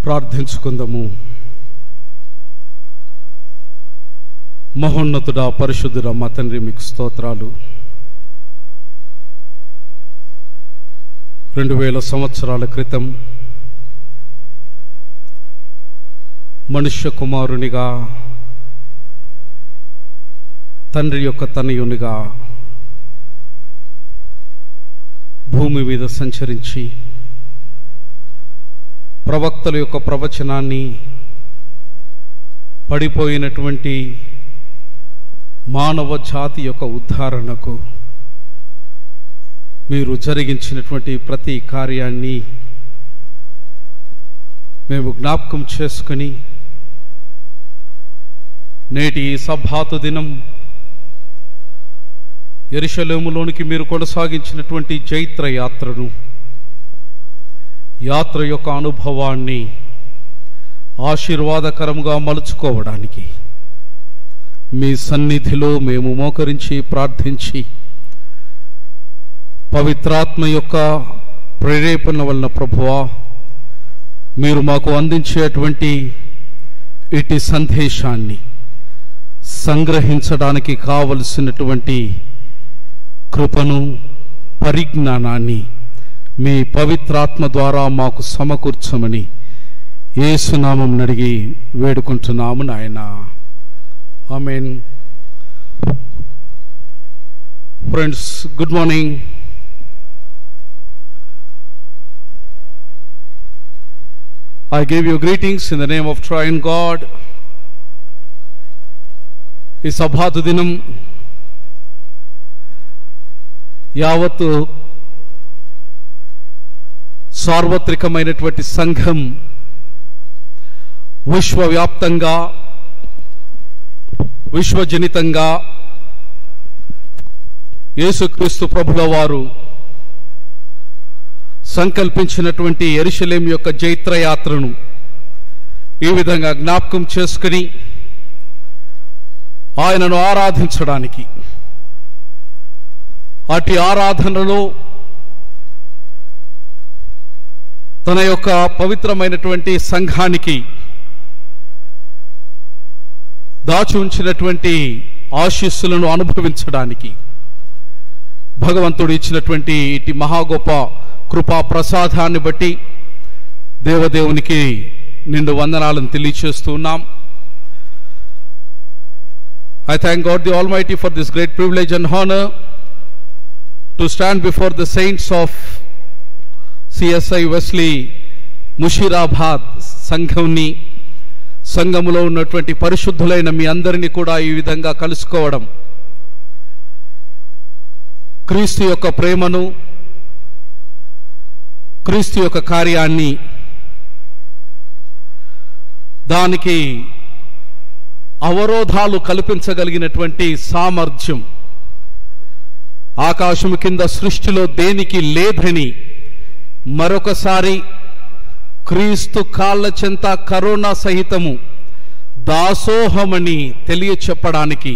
ప్రార్థించుకుందాము మహోన్నతుడా పరిశుద్ధుడా మా తండ్రి మీకు స్తోత్రాలు రెండు వేల సంవత్సరాల క్రితం మనుష్య కుమారునిగా తండ్రి యొక్క తనయునిగా భూమి మీద సంచరించి ప్రవక్తల యొక్క ప్రవచనాన్ని పడిపోయినటువంటి మానవ జాతి యొక్క ఉద్ధారణకు మీరు జరిగించినటువంటి ప్రతి కార్యాన్ని మేము జ్ఞాపకం చేసుకుని నేటి ఈ సభాతు దినం ఎరిశలేములోనికి మీరు కొనసాగించినటువంటి చైత్ర యాత్రను యాత్ర యొక్క అనుభవాన్ని ఆశీర్వాదకరంగా మలుచుకోవడానికి మీ సన్నిధిలో మేము మోకరించి ప్రార్థించి పవిత్రాత్మ యొక్క ప్రేరేపణ వలన ప్రభువా మీరు మాకు అందించేటువంటి ఇటు సందేశాన్ని సంగ్రహించడానికి కావలసినటువంటి కృపను పరిజ్ఞానాన్ని మీ పవిత్రాత్మ ద్వారా మాకు సమకూర్చమని ఏసునామం అడిగి వేడుకుంటున్నాము నాయన amen friends good morning I give you greetings in the name of Triune God. ఈ సభాతు దినం యావత్తు సార్వత్రికమైనటువంటి సంఘం విశ్వవ్యాప్తంగా విశ్వజనితంగా యేసుక్రీస్తు ప్రభుల వారు సంకల్పించినటువంటి ఎరుషలేం యొక్క జైత్రయాత్రను ఈ విధంగా జ్ఞాపకం చేసుకుని ఆయనను ఆరాధించడానికి అటు ఆరాధనలో తన యొక్క పవిత్రమైనటువంటి సంఘానికి దాచి ఉంచినటువంటి ఆశీస్సులను అనుభవించడానికి భగవంతుడు ఇచ్చినటువంటి ఇటు మహా గొప్ప కృపా ప్రసాదాన్ని బట్టి దేవదేవునికి నిండు వందనాలను తెలియచేస్తూ ఉన్నాం I thank God the Almighty for this great privilege and honor to stand before the saints of CSI Wesley Musheerabad సంఘంని సంఘములో ఉన్నటువంటి పరిశుద్ధులైన మీ అందరినీ కూడా ఈ విధంగా కలుసుకోవడం క్రీస్తు యొక్క ప్రేమను క్రీస్తు యొక్క కార్యాన్ని దానికి అవరోధాలు కల్పించగలిగినటువంటి సామర్థ్యం ఆకాశము కింద సృష్టిలో దేనికి లేదని మరొకసారి క్రీస్తు కాళ్ళ చెంత కరోనా సహితము దాసోహమని తెలియచెప్పడానికి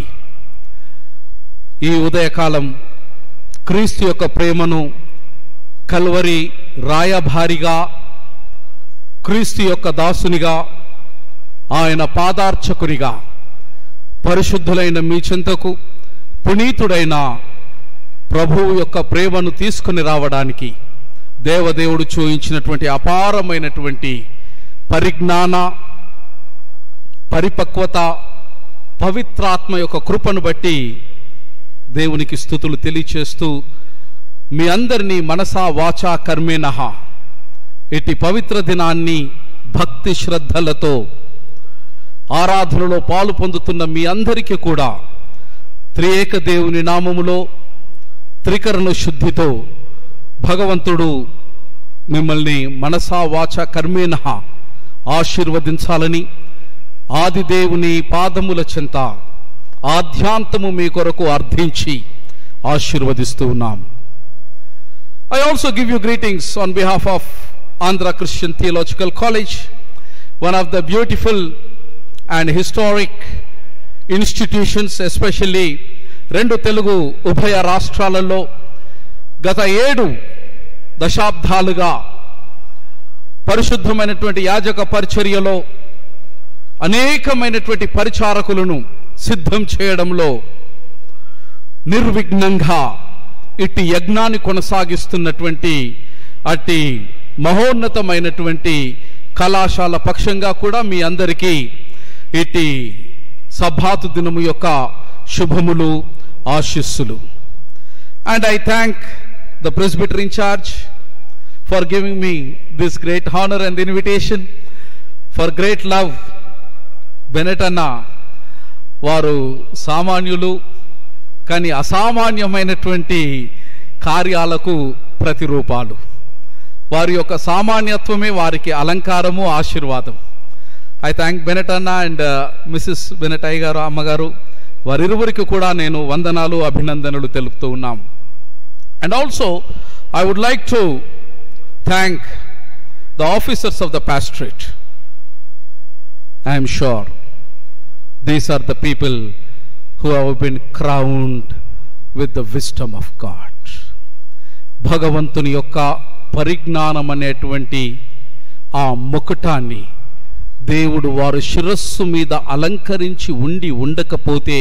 ఈ ఉదయకాలం క్రీస్తు యొక్క ప్రేమను కల్వరి రాయభారిగా క్రీస్తు యొక్క దాసునిగా ఆయన పాదార్చకునిగా పరిశుద్ధులైన మీ చింతకు పునీతుడైన ప్రభువు యొక్క ప్రేమను తీసుకుని రావడానికి దేవదేవుడు చూయించినటువంటి అపారమైనటువంటి పరిజ్ఞాన పరిపక్వత పవిత్రాత్మ యొక్క కృపను బట్టి దేవునికి స్థుతులు తెలియచేస్తూ మీ అందరినీ మనసా వాచా కర్మేనహ ఇటు పవిత్ర దినాన్ని భక్తి శ్రద్ధలతో ఆరాధనలో పాలు పొందుతున్న మీ అందరికీ కూడా త్రియేక దేవుని నామములో త్రికరణ శుద్ధితో భగవంతుడు మిమ్మల్ని మనసా వాచ కర్మేన ఆశీర్వదించాలని ఆది దేవుని పాదముల చెంత ఆధ్యాంతము మీ కొరకు అర్థించి ఆశీర్వదిస్తూ ఉన్నాం I also give you greetings on behalf of Andhra Christian theological college one of the beautiful and historic institutions especially రెండు తెలుగు ఉభయ రాష్ట్రాలలో గత ఏడు దశాబ్దాలుగా పరిశుద్ధమైనటువంటి యాజక పరిచర్యలో అనేకమైనటువంటి పరిచారకులను సిద్ధం చేయడంలో నిర్విఘ్నంగా ఇట్టి యజ్ఞాన్ని కొనసాగిస్తున్నటువంటి అట్టి మహోన్నతమైనటువంటి కళాశాల పక్షంగా కూడా మీ అందరికీ ఇట్టి సభాతు దినము యొక్క శుభములు ఆశీస్సులు and I thank the presbyter incharge for giving me this great honour and invitation for great love Bennett అన్న వారు సామాన్యులు కానీ అసామాన్యమైనటువంటి కార్యాలకు ప్రతిరూపాలు వారి యొక్క సామాన్యత్వమే వారికి అలంకారము ఆశీర్వాదం ఐ థ్యాంక్ బెనెట్ అన్న అండ్ మిస్సెస్ బెనెట్ అయ్య గారు అమ్మగారు వారిరువురికి కూడా నేను వందనాలు అభినందనలు తెలుపుతూ ఉన్నాం and also I would like to thank the officers of the pastorate I'm sure these are the people who have been crowned with the wisdom of God. భగవంతుని యొక్క పరిజ్ఞానం అనేటువంటి ఆ ముకుటాన్ని దేవుడు వారు శిరస్సు మీద అలంకరించి ఉండి ఉండకపోతే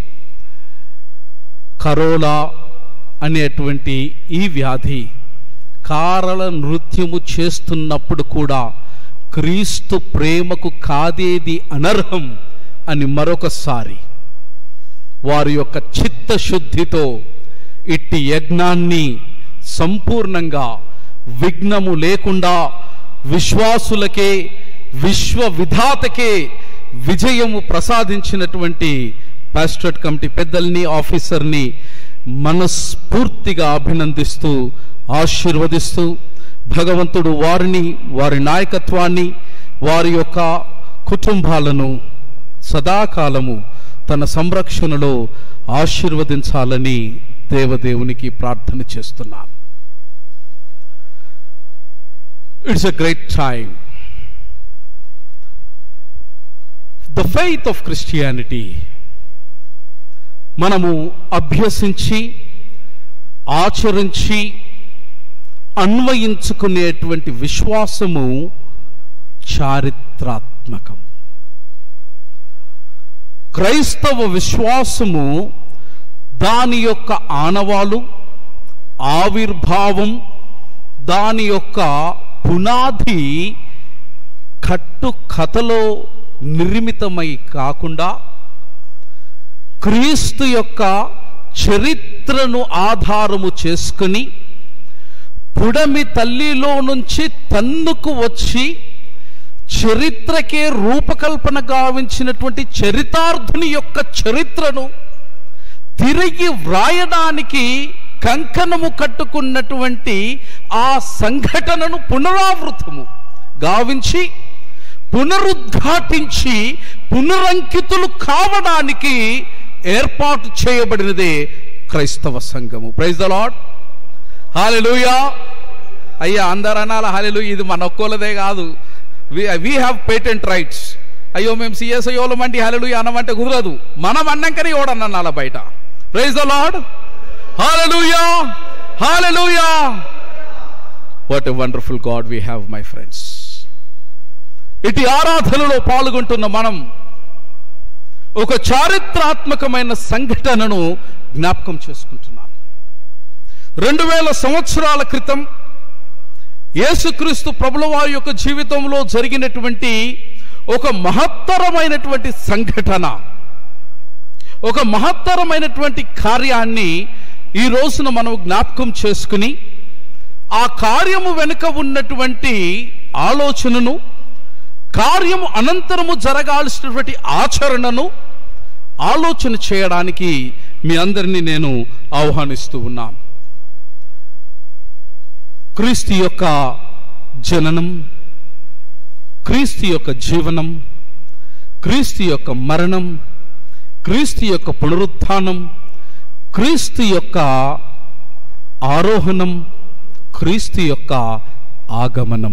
కరోలా అనేటువంటి ఈ వ్యాధి కారల నృత్యము చేస్తున్నప్పుడు కూడా క్రీస్తు ప్రేమకు కాదేది అనర్హం అని మరొకసారి వారి యొక్క చిత్తశుద్ధితో ఇట్టి యజ్ఞాన్ని సంపూర్ణంగా విఘ్నము లేకుండా విశ్వాసులకే విశ్వ విధాతకే విజయము ప్రసాదించినటువంటి పాస్టరేట్ కమిటీ పెద్దల్ని ఆఫీసర్ని మనస్ఫూర్తిగా అభినందిస్తూ ఆశీర్వదిస్తూ భగవంతుడు వారిని వారి నాయకత్వాన్ని వారి యొక్క కుటుంబాలను సదాకాలము తన సంరక్షణలో ఆశీర్వదించాలని దేవదేవునికి ప్రార్థన చేస్తున్నాం it's a great time the faith of Christianity మనము అభ్యసించి ఆచరించి అన్వయించుకునేటువంటి విశ్వాసము చారిత్రాత్మకం క్రైస్తవ విశ్వాసము దాని యొక్క ఆనవాలు ఆవిర్భావం దాని యొక్క పునాది కట్టు కథలో నిర్మితమై కాకుండా క్రీస్తు యొక్క చరిత్రను ఆధారము చేసుకుని పుడమి తల్లిలో నుంచి తన్నుకు వచ్చి చరిత్రకే రూపకల్పన గావించినటువంటి చరితార్థుని యొక్క చరిత్రను తిరిగి వ్రాయడానికి కంకణము కట్టుకున్నటువంటి ఆ సంఘటనను పునరావృతము గావించి పునరుద్ఘాటించి పునరంకితులు కావడానికి ఏర్పాటు చేయబడినదే క్రైస్తవ సంఘము ప్రైజ్ ద లాడ్ హాలెలూయా అయ్యా అందరు అనాల హాలెలు ఇది మన ఒక్కోలదే కాదు వీ హ్యావ్ పేటెంట్ రైట్స్ అయ్యో మేము సిఎస్ఐఓలం అంటే హాలెలు అనమంటే కుదరదు మనం అన్నాకనే ఓడన్నాల బయట praise the lord hallelujah hallelujah what a wonderful God we have my friends ఇటు ఆరాధనలో పాల్గొంటున్న మనం ఒక చారిత్రాత్మకమైన సంఘటనను జ్ఞాపకం చేసుకుంటున్నాం రెండు వేల సంవత్సరాల క్రితం యేసుక్రీస్తు ప్రభుల వారి యొక్క జీవితంలో జరిగినటువంటి ఒక మహత్తరమైనటువంటి సంఘటన ఒక మహత్తరమైనటువంటి కార్యాన్ని ఈ రోజున మనం జ్ఞాపకం చేసుకుని ఆ కార్యము వెనుక ఉన్నటువంటి ఆలోచనను కార్యము అనంతరము జరగాల్సినటువంటి ఆచరణను ఆలోచన చేయడానికి మీ అందరినీ నేను ఆహ్వానిస్తూ ఉన్నాను క్రీస్తు యొక్క జననం క్రీస్తు యొక్క జీవనం క్రీస్తు యొక్క మరణం క్రీస్తు యొక్క పునరుత్థానం క్రీస్తు యొక్క ఆరోహణం క్రీస్తు యొక్క ఆగమనం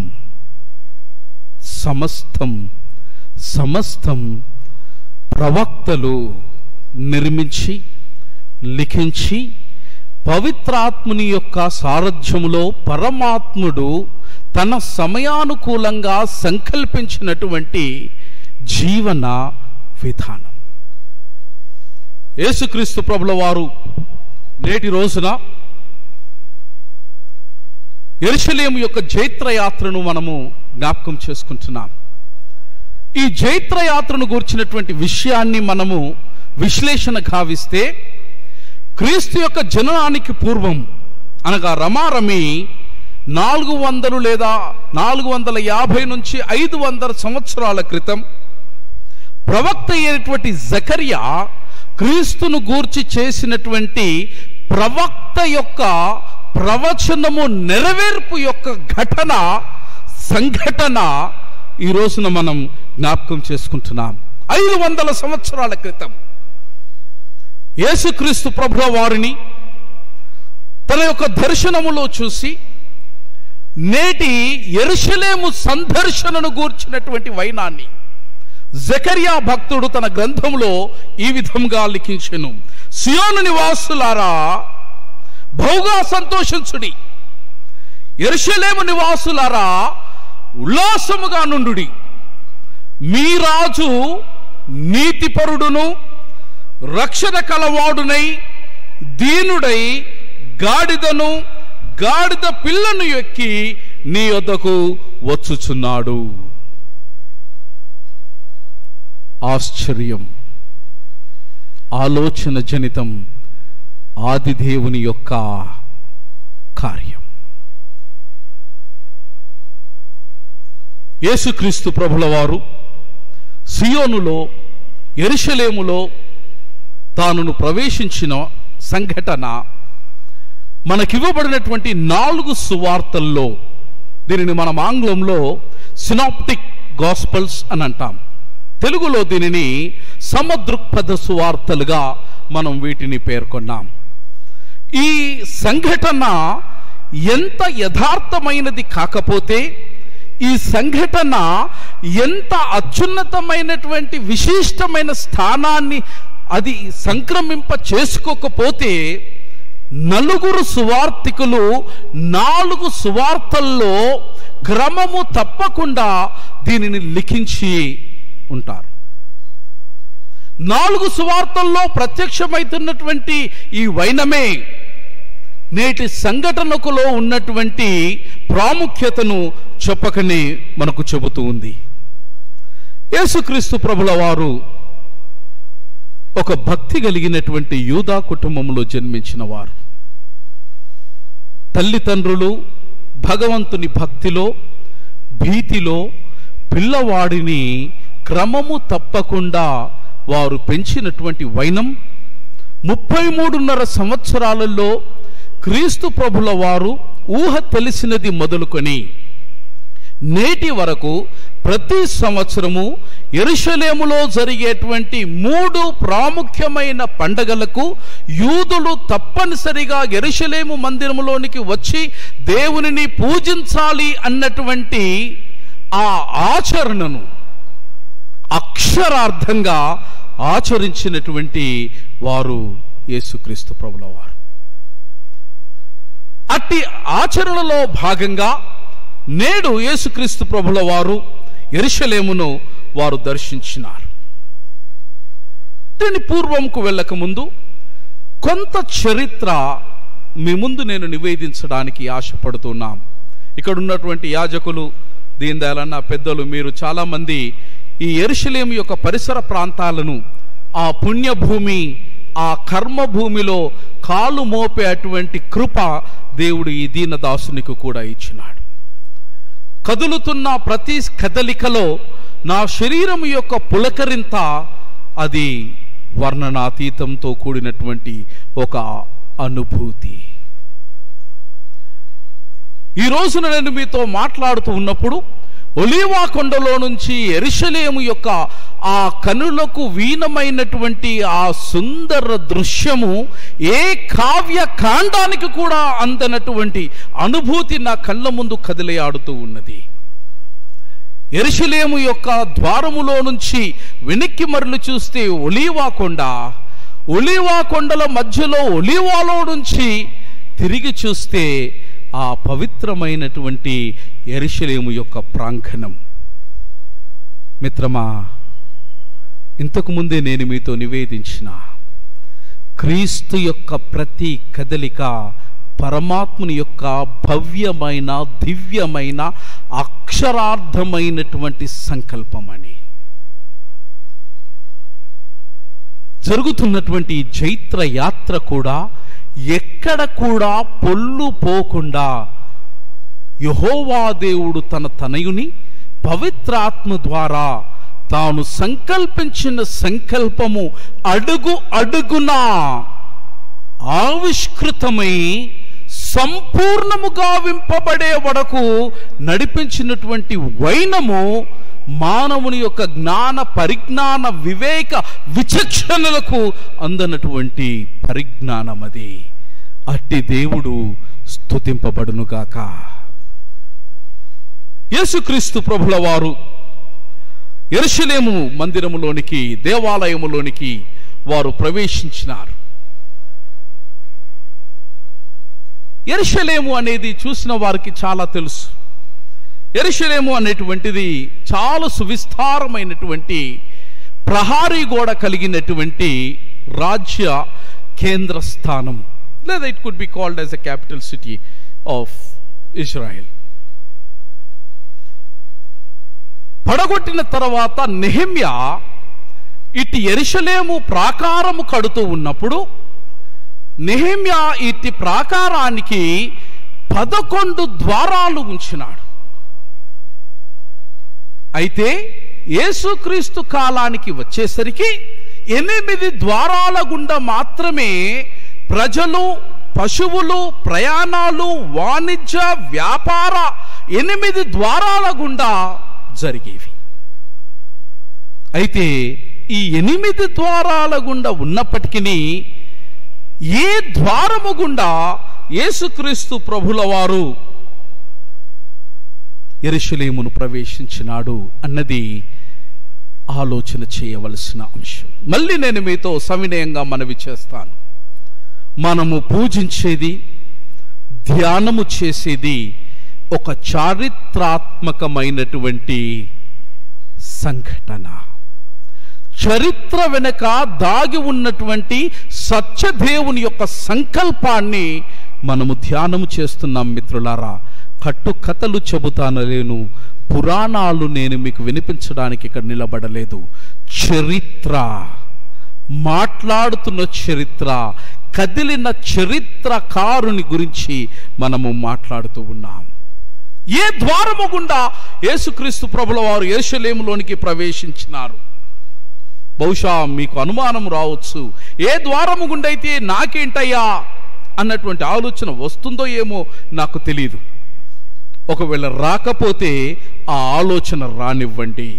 సమస్తం సమస్తం ప్రవక్తలు నిర్మించి లిఖించి పవిత్రాత్ముని యొక్క సారథ్యములో పరమాత్ముడు తన సమయానుకూలంగా సంకల్పించినటువంటి జీవన విధానం యేసుక్రీస్తు ప్రభుల వారు నేటి రోజున ఎరుషలేము యొక్క జైత్రయాత్రను మనము జ్ఞాపకం చేసుకుంటున్నాం ఈ జైత్రయాత్రను గూర్చినటువంటి విషయాన్ని మనము విశ్లేషణ గావిస్తే క్రీస్తు యొక్క జననానికి పూర్వం అనగా రమారమి నాలుగు వందలు లేదా నాలుగు వందల యాభై నుంచి ఐదు వందల సంవత్సరాల క్రితం ప్రవక్త అయినటువంటి జకర్యా క్రీస్తును గూర్చి చేసినటువంటి ప్రవక్త యొక్క ప్రవచనము నెరవేర్పు యొక్క ఘటన సంఘటన ఈ రోజున మనం జ్ఞాపకం చేసుకుంటున్నాం ఐదు వందల సంవత్సరాల క్రితం యేసుక్రీస్తు ప్రభుల వారిని తన యొక్క దర్శనములో చూసి నేటి ఎరుషలేము సందర్శనను గూర్చినటువంటి వైనాన్ని జకర్యా భక్తుడు తన గ్రంథంలో ఈ విధంగా లిఖించెను సియోను నివాసులారా బహుగా సంతోషించుడి ఎరుషలేము నివాసులారా ఉల్లాసముగా నుండుడి మీ రాజు నీతిపరుడును రక్షణ కలవాడునై దీనుడై గాడిదను గాడిద పిల్లను ఎక్కి నీ వద్దకు వచ్చుచున్నాడు ఆశ్చర్యం ఆలోచన జనితం ఆదిదేవుని యొక్క కార్యం యేసుక్రీస్తు ప్రభుల వారు సియోనులో ఎరుషలేములో తానును ప్రవేశించిన సంఘటన మనకివ్వబడినటువంటి నాలుగు సువార్తల్లో దీనిని మనం ఆంగ్లంలో సినాప్టిక్ గాస్పల్స్ అని అంటాం తెలుగులో దీనిని సమదృక్పథ సువార్తలుగా మనం వీటిని పేర్కొన్నాం ఈ సంఘటన ఎంత యథార్థమైనది కాకపోతే ఈ సంఘటన ఎంత అత్యున్నతమైనటువంటి విశిష్టమైన స్థానాన్ని అది సంక్రమింప చేసుకోకపోతే నలుగురు సువార్తికులు నాలుగు సువార్తల్లో క్రమము తప్పకుండా దీనిని లిఖించి ఉంటారు నాలుగు సువార్తల్లో ప్రత్యక్షమైతున్నటువంటి ఈ వైనమే నేటి సంఘటనకులో ఉన్నటువంటి ప్రాముఖ్యతను చెప్పకనే మనకు చెబుతూ ఉంది యేసుక్రీస్తు ప్రభుల వారు ఒక భక్తి కలిగినటువంటి యూదా కుటుంబంలో జన్మించిన వారు తల్లిదండ్రులు భగవంతుని భక్తిలో భీతిలో పిల్లవాడిని క్రమము తప్పకుండా వారు పెంచినటువంటి వైనం ముప్పై మూడున్నర సంవత్సరాలలో క్రీస్తు ప్రభుల వారు ఊహ తెలిసినది మొదలుకొని నేటి వరకు ప్రతి సంవత్సరము ఎరుషలేములో జరిగేటువంటి మూడు ప్రాముఖ్యమైన పండగలకు యూదులు తప్పనిసరిగా ఎరుషలేము మందిరములోనికి వచ్చి దేవునిని పూజించాలి అన్నటువంటి ఆ ఆచరణను అక్షరార్థంగా ఆచరించినటువంటి వారు యేసుక్రీస్తు ప్రభుల వారు అట్టి ఆచరణలో భాగంగా నేడు యేసుక్రీస్తు ప్రభుల వారు ఎరుషలేమును వారు దర్శించినారు దీని పూర్వంకు వెళ్ళక ముందు కొంత చరిత్ర మీ ముందు నేను నివేదించడానికి ఆశపడుతున్నాం ఇక్కడ ఉన్నటువంటి యాజకులు దీని దయాలన్న పెద్దలు మీరు చాలామంది ఈ ఎరుషలేము యొక్క పరిసర ప్రాంతాలను ఆ పుణ్యభూమి ఆ కర్మభూమిలో కాలు మోపే అటువంటి కృప దేవుడు ఈ దీనదాసునికి కూడా ఇచ్చినాడు కదులుతున్న ప్రతి కదలికలో నా శరీరం యొక్క పులకరింత అది వర్ణనాతీతంతో కూడినటువంటి ఒక అనుభూతి ఈ రోజున నేను మీతో మాట్లాడుతూ ఉన్నప్పుడు ఒలీవా కొండలో నుంచి ఎరుషలేము యొక్క ఆ కనులకు వీణమైనటువంటి ఆ సుందర దృశ్యము ఏ కావ్య కాండానికి కూడా అందనటువంటి అనుభూతి నా కళ్ళ ముందు కదిలయాడుతూ ఉన్నది ఎరుషలేము యొక్క ద్వారములో నుంచి వెనక్కి మరలు చూస్తే ఒలీవా కొండ ఒలీవా కొండల మధ్యలో ఒలీవాలో నుంచి తిరిగి చూస్తే ఆ పవిత్రమైనటువంటి ఎరుషలేము యొక్క ప్రాంగణం మిత్రమా ఇంతకు ముందే నేను మీతో నివేదించిన క్రీస్తు యొక్క ప్రతి కదలిక పరమాత్ముని యొక్క భవ్యమైన దివ్యమైన అక్షరార్థమైనటువంటి సంకల్పమని జరుగుతున్నటువంటి ఈ జైత్ర యాత్ర కూడా ఎక్కడ కూడా పొల్లు పోకుండా యహోవా దేవుడు తన తనయుని పవిత్రాత్మ ద్వారా తాను సంకల్పించిన సంకల్పము అడుగు అడుగునా ఆవిష్కృతమై సంపూర్ణముగా వింపబడే వరకు నడిపించినటువంటి వైనము మానవుని యొక్క జ్ఞాన పరిజ్ఞాన వివేక విచక్షణలకు అందనటువంటి పరిజ్ఞానం అది అట్టి దేవుడు స్తుతింపబడునుగాక యేసుక్రీస్తు ప్రభుల వారు ఎరుషలేము మందిరములోనికి దేవాలయములోనికి వారు ప్రవేశించినారు ఎరుషలేము అనేది చూసిన వారికి చాలా తెలుసు ఎరుషలేము అనేటువంటిది చాలా సువిస్తారమైనటువంటి ప్రహారీ గోడ కలిగినటువంటి రాజ్య కేంద్ర స్థానం లేదా it could be called as a capital city of Israel పడగొట్టిన తర్వాత నెహమ్య ఇటు ఎరుషలేము ప్రాకారము కడుతూ ఉన్నప్పుడు నెహమ్య ఇట్టి ప్రాకారానికి పదకొండు ద్వారాలు ఉంచినాడు అయితే యేసుక్రీస్తు కాలానికి వచ్చేసరికి ఎనిమిది ద్వారాల గుండా మాత్రమే ప్రజలు పశువులు ప్రయాణాలు వాణిజ్య వ్యాపార ఎనిమిది ద్వారాల గుండా జరిగేవి అయితే ఈ ఎనిమిది ద్వారాల గుండా ఉన్నప్పటికీ ఏ ద్వారము గుండా యేసుక్రీస్తు ప్రభుల వారు ఎరుషలేమును ప్రవేశించినాడు అన్నది ఆలోచన చేయవలసిన అంశం మళ్ళీ నేను మీతో సవినయంగా మనవి చేస్తాను మనము పూజించేది ధ్యానము చేసేది ఒక చారిత్రాత్మకమైనటువంటి సంఘటన చరిత్ర వెనక దాగి ఉన్నటువంటి సత్యదేవుని యొక్క సంకల్పాన్ని మనము ధ్యానము చేస్తున్నాం మిత్రులారా కట్టు కథలు చెబుతానలేను పురాణాలు నేను మీకు వినిపించడానికి ఇక్కడ నిలబడలేదు చరిత్ర మాట్లాడుతున్న చరిత్ర కదిలిన చరిత్రకారుని గురించి మనము మాట్లాడుతూ ఉన్నాం ఏ ద్వారము గుండా యేసుక్రీస్తు ప్రభుల వారు యేషలేములోనికి ప్రవేశించినారు బహుశా మీకు అనుమానం రావచ్చు ఏ ద్వారము గుండైతే నాకేంటయ్యా అన్నటువంటి ఆలోచన వస్తుందో ఏమో నాకు తెలియదు ఒకవేళ రాకపోతే ఆ ఆలోచన రానివ్వండి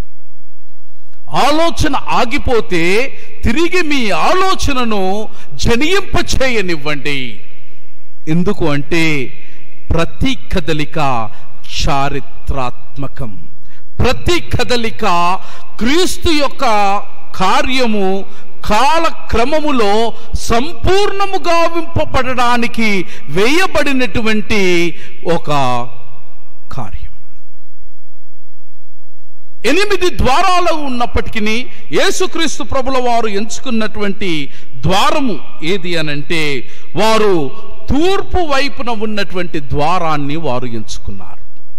ఆలోచన ఆగిపోతే తిరిగి మీ ఆలోచనను జనియింప చేయనివ్వండి ఎందుకు అంటే ప్రతి కదలిక చారిత్రాత్మకం ప్రతి కదలిక క్రీస్తు యొక్క కార్యము కాలక్రమములో సంపూర్ణముగా వింపబడడానికి వేయబడినటువంటి ఒక కార్యం ఎనిమిది ద్వారాలు ఉన్నప్పటికీ యేసుక్రీస్తు ప్రభుల వారు ఎంచుకున్నటువంటి ద్వారము ఏది అనంటే వారు తూర్పు వైపున ఉన్నటువంటి ద్వారాన్ని వారు ఎంచుకున్నారు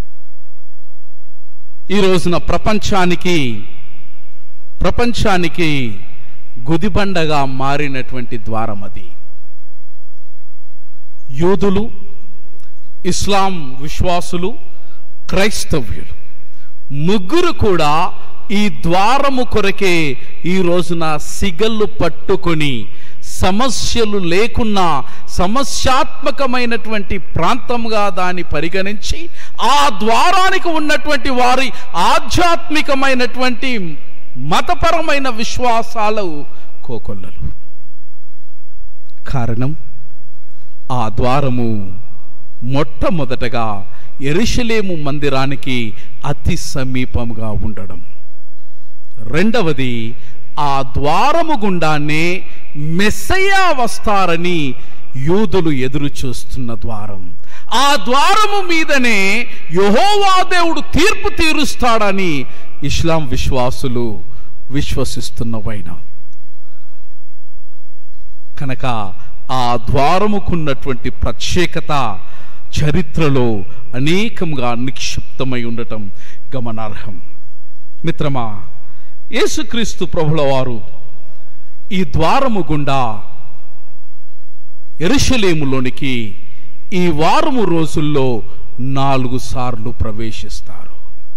ఈ రోజున ప్రపంచానికి ప్రపంచానికి గుదిబండగా మారినటువంటి ద్వారం అది యూదులు ఇస్లాం విశ్వాసులు క్రైస్తవ్యులు ముగ్గురు కూడా ఈ ద్వారము కొరకే ఈ రోజున సిగల్లు పట్టుకొని సమస్యలు లేకున్నా సమస్యాత్మకమైనటువంటి ప్రాంతంగా దాన్ని పరిగణించి ఆ ద్వారానికి ఉన్నటువంటి వారి ఆధ్యాత్మికమైనటువంటి మతపరమైన విశ్వాసాలు కోకొల్లలు కారణం ఆ ద్వారము మొట్టమొదటగా ఎరుషలేము మందిరానికి అతి సమీపంగా ఉండడం రెండవది ఆ ద్వారము గుండానే మెస్సయ్యా వస్తారని యూదులు ఎదురు చూస్తున్న ద్వారం ఆ ద్వారము మీదనే యహోవా దేవుడు తీర్పు తీరుస్తాడని ఇస్లాం విశ్వాసులు విశ్వసిస్తున్నవైన కనుక ఆ ద్వారముకున్నటువంటి ప్రత్యేకత చరిత్రలో అనేకంగా నిక్షిప్తమై ఉండటం గమనార్హం మిత్రమా యేసుక్రీస్తు ప్రభుల వారు ఈ ద్వారము గుండా ఎరుషలేములోనికి ఈ వారము రోజుల్లో నాలుగు సార్లు ప్రవేశిస్తారు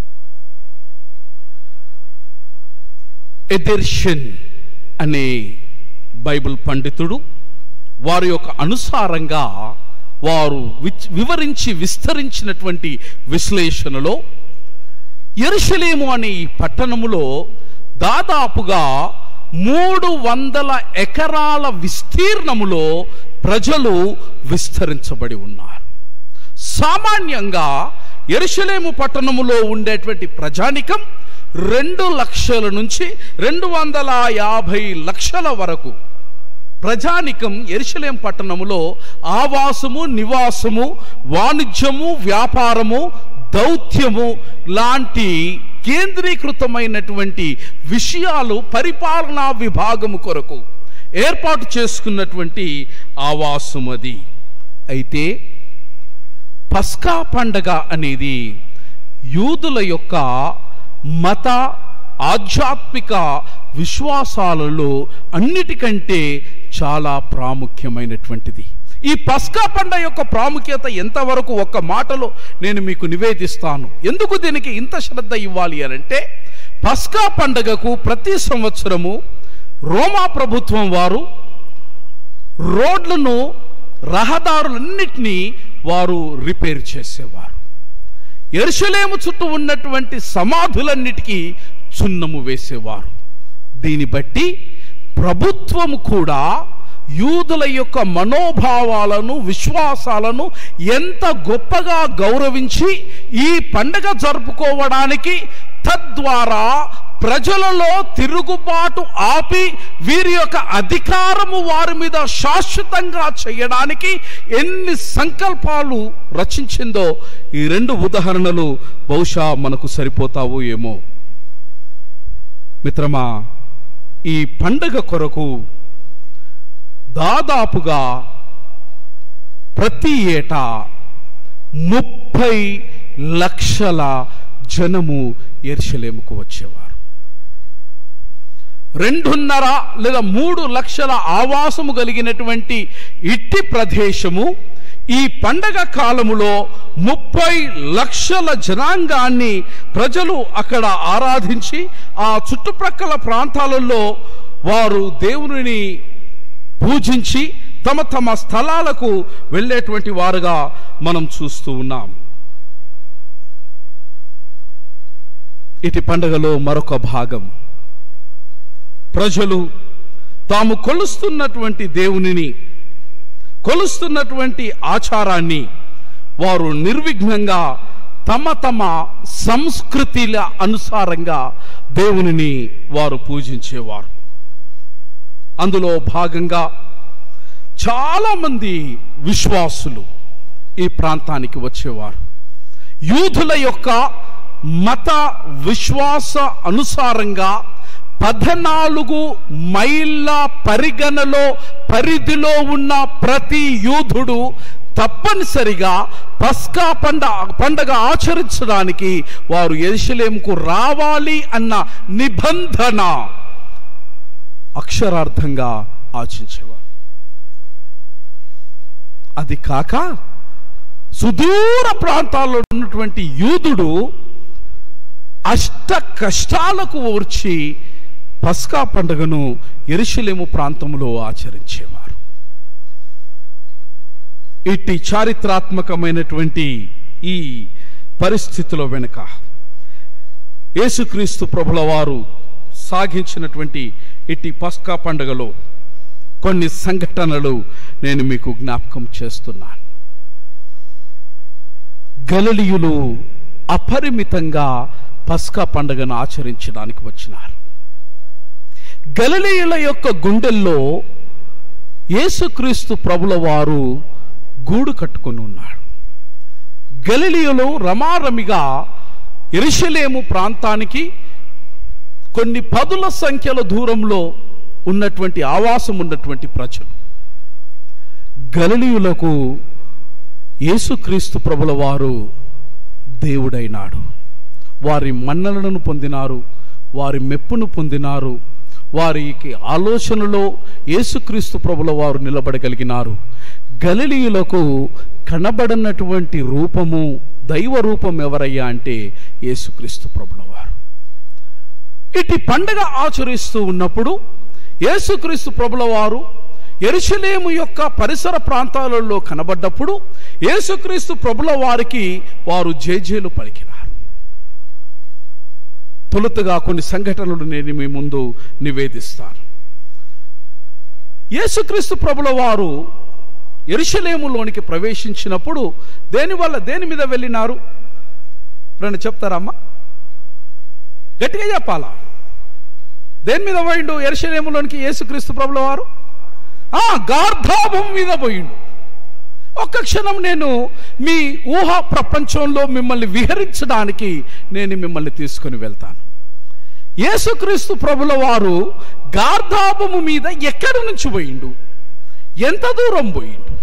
ఎదెర్షన్ అనే బైబిల్ పండితుడు వారి యొక్క అనుసారంగా వారు విచ్- వివరించి విస్తరించినటువంటి విశ్లేషణలో ఎరుషలేము అనే ఈ పట్టణములో దాదాపుగా మూడు వందల ఎకరాల విస్తీర్ణములో ప్రజలు విస్తరించబడి ఉన్నారు సామాన్యంగా ఎరుషలేము పట్టణములో ఉండేటువంటి ప్రజానికం రెండు లక్షల నుంచి రెండు వందల యాభై లక్షల వరకు ప్రజానికం ఎరుషలేం పట్టణములో ఆవాసము నివాసము వాణిజ్యము వ్యాపారము దౌత్యము లాంటి కేంద్రీకృతమైనటువంటి విషయాలు పరిపాలనా విభాగము కొరకు ఏర్పాటు చేసుకున్నటువంటి ఆవాసం అది అయితే పస్కా పండగ అనేది యూదుల యొక్క మత ఆధ్యాత్మిక విశ్వాసాలలో అన్నిటికంటే చాలా ప్రాముఖ్యమైనటువంటిది ఈ పస్కా పండగ యొక్క ప్రాముఖ్యత ఎంతవరకు ఒక్క మాటలో నేను మీకు నివేదిస్తాను ఎందుకు దీనికి ఇంత శ్రద్ధ ఇవ్వాలి అని అంటే పస్కా పండగకు ప్రతి సంవత్సరము రోమా ప్రభుత్వం వారు రోడ్లను రహదారులన్నిటినీ వారు రిపేర్ చేసేవారు ఎరుషలేము చుట్టూ ఉన్నటువంటి సమాధులన్నిటికీ చున్నము వేసేవారు దీన్ని బట్టి ప్రభుత్వము కూడా యూదుల యొక్క మనోభావాలను విశ్వాసాలను ఎంత గొప్పగా గౌరవించి ఈ పండగ జరుపుకోవడానికి తద్వారా ప్రజలలో తిరుగుబాటు ఆపి వీరి యొక్క అధికారము వారి మీద శాశ్వతంగా చేయడానికి ఎన్ని సంకల్పాలు రచించిందో ఈ రెండు ఉదాహరణలు బహుశా మనకు సరిపోతావు ఏమో మిత్రమా ఈ పండగ కొరకు దాదాపుగా ప్రతి ఏటా ముప్పై లక్షల జనము ఎర్షలేముకు వచ్చేవారు రెండున్నర లేదా మూడు లక్షల ఆవాసము కలిగినటువంటి ఇట్టి ప్రదేశము ఈ పండగ కాలములో ముప్పై లక్షల జనాంగాన్ని ప్రజలు అక్కడ ఆరాధించి ఆ చుట్టుప్రక్కల ప్రాంతాలలో వారు దేవుని పూజించి తమ తమ స్థలాలకు వెళ్ళేటువంటి వారుగా మనం చూస్తూ ఉన్నాం ఇటు పండగలో మరొక భాగం ప్రజలు తాము కొలుస్తున్నటువంటి దేవునిని కొలుస్తున్నటువంటి ఆచారాన్ని వారు నిర్విఘ్నంగా తమ తమ సంస్కృతిల అనుసారంగా దేవునిని వారు పూజించేవారు అందులో భాగంగా చాలామంది విశ్వాసులు ఈ ప్రాంతానికి వచ్చేవారు యూదుల యొక్క మత విశ్వాస అనుసారంగా పద్నాలుగు మైళ్ళ పరిగణలో పరిధిలో ఉన్న ప్రతి యూదుడు తప్పనిసరిగా పస్కా పండ పండగ ఆచరించడానికి వారు ఎరుషలేంకు రావాలి అన్న నిబంధన అక్షరార్థంగా ఆచించేవారు అది కాక సుదూర ప్రాంతాల్లో ఉన్నటువంటి యూదుడు అష్ట కష్టాలకు ఓర్చి పస్కా పండుగను ఎరుషలేము ప్రాంతంలో ఆచరించేవారు ఇట్టి చారిత్రాత్మకమైనటువంటి ఈ పరిస్థితిలో వెనుక యేసుక్రీస్తు ప్రభుల వారు సాగించినటువంటి ఇట్టి పస్కా పండుగలో కొన్ని సంఘటనలు నేను మీకు జ్ఞాపకం చేస్తున్నాను గలలియులు అపరిమితంగా పస్కా పండుగను ఆచరించడానికి వచ్చినారు గలలీయుల యొక్క గుండెల్లో యేసుక్రీస్తు ప్రభుల వారు గూడు కట్టుకొని ఉన్నాడు గలిలియలో రమారమిగా ఎరుషలేము ప్రాంతానికి కొన్ని పదుల సంఖ్యల దూరంలో ఉన్నటువంటి ఆవాసం ఉన్నటువంటి ప్రజలు గలిలియులకు యేసుక్రీస్తు ప్రభుల వారు దేవుడైనాడు వారి మన్నలను పొందినారు వారి మెప్పును పొందినారు వారికి ఆలోచనలో యేసుక్రీస్తు ప్రభుల వారు నిలబడగలిగినారు గలిలీయులకు కనబడినటువంటి రూపము దైవ రూపం ఎవరయ్యా అంటే యేసుక్రీస్తు ప్రభుల వారు ఇటు పండగ ఆచరిస్తూ ఉన్నప్పుడు యేసుక్రీస్తు ప్రభుల వారు ఎరుషలేము యొక్క పరిసర ప్రాంతాలలో కనబడ్డప్పుడు యేసుక్రీస్తు ప్రభుల వారికి వారు జేజేలు పలికినారు తొలుతగా కొన్ని సంఘటనలు నేను మీ ముందు నివేదిస్తాను యేసుక్రీస్తు ప్రభుల వారు ఎరుషలేములోనికి ప్రవేశించినప్పుడు దేని వల్ల దేని మీద వెళ్ళినారు రెండు చెప్తారమ్మా గట్టిగా చెప్పాలా దేని మీద పోయిండు ఎరుషలేములోనికి యేసుక్రీస్తు ప్రభుల వారు ఆ గార్ధాభం మీద పోయిండు ఒక్క క్షణం నేను మీ ఊహా ప్రపంచంలో మిమ్మల్ని విహరించడానికి నేను మిమ్మల్ని తీసుకొని వెళ్తాను యేసుక్రీస్తు ప్రభుల వారు గార్ధాభము మీద ఎక్కడి నుంచి పోయిండు ఎంత దూరం పోయిండు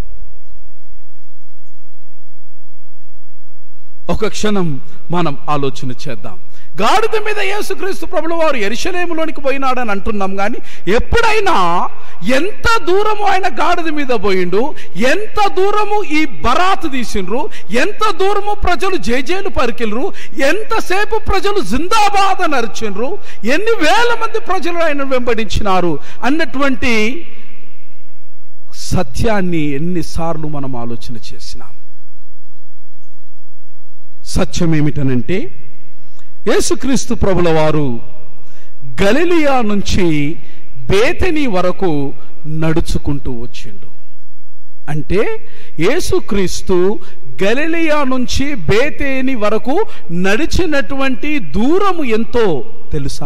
ఒక క్షణం మనం ఆలోచన చేద్దాం గాడిద మీద యేసుక్రీస్తు ప్రభుల వారు ఎరిశలేములోనికి పోయినాడని అంటున్నాం కానీ ఎప్పుడైనా ఎంత దూరము ఆయన గాడిద మీద పోయిండు ఎంత దూరము ఈ బరాతు తీసిండ్రు ఎంత దూరము ప్రజలు జేజేలు పరికిల్రు ఎంతసేపు ప్రజలు జిందాబాద్ అని అరిచిండ్రు ఎన్ని వేల మంది ప్రజలు ఆయన వెంబడించినారు అన్నటువంటి సత్యాన్ని ఎన్నిసార్లు మనం ఆలోచన చేసినాం సత్యం ఏమిటనంటే యేసుక్రీస్తు ప్రభుల వారు గలిలియా నుంచి బేతని వరకు నడుచుకుంటూ వచ్చిండు అంటే యేసుక్రీస్తు గలిలియా నుంచి బేతేని వరకు నడిచినటువంటి దూరము ఎంతో తెలుసా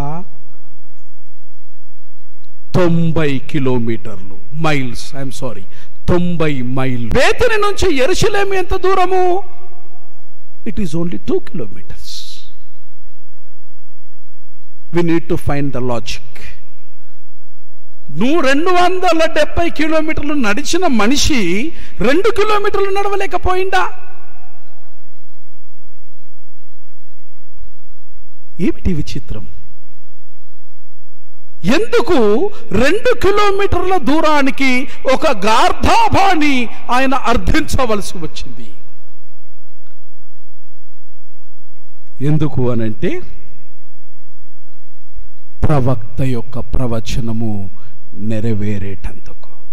తొంభై కిలోమీటర్లు మైల్స్ ఐఎమ్ సారీ తొంభై మైల్ బేతని నుంచి ఎరుసలేం ఎంత దూరము it is only two kilometres we need to find the logic నువ్వు రెండు వందల డెబ్బై కిలోమీటర్లు నడిచిన మనిషి రెండు కిలోమీటర్లు నడవలేకపోయిందా ఏమిటి విచిత్రం ఎందుకు రెండు కిలోమీటర్ల దూరానికి ఒక గార్ధాభాన్ని ఆయన అర్థించవలసి వచ్చింది ఎందుకు అనంటే ప్రవక్త యొక్క ప్రవచనము నెరవేరేటందుకు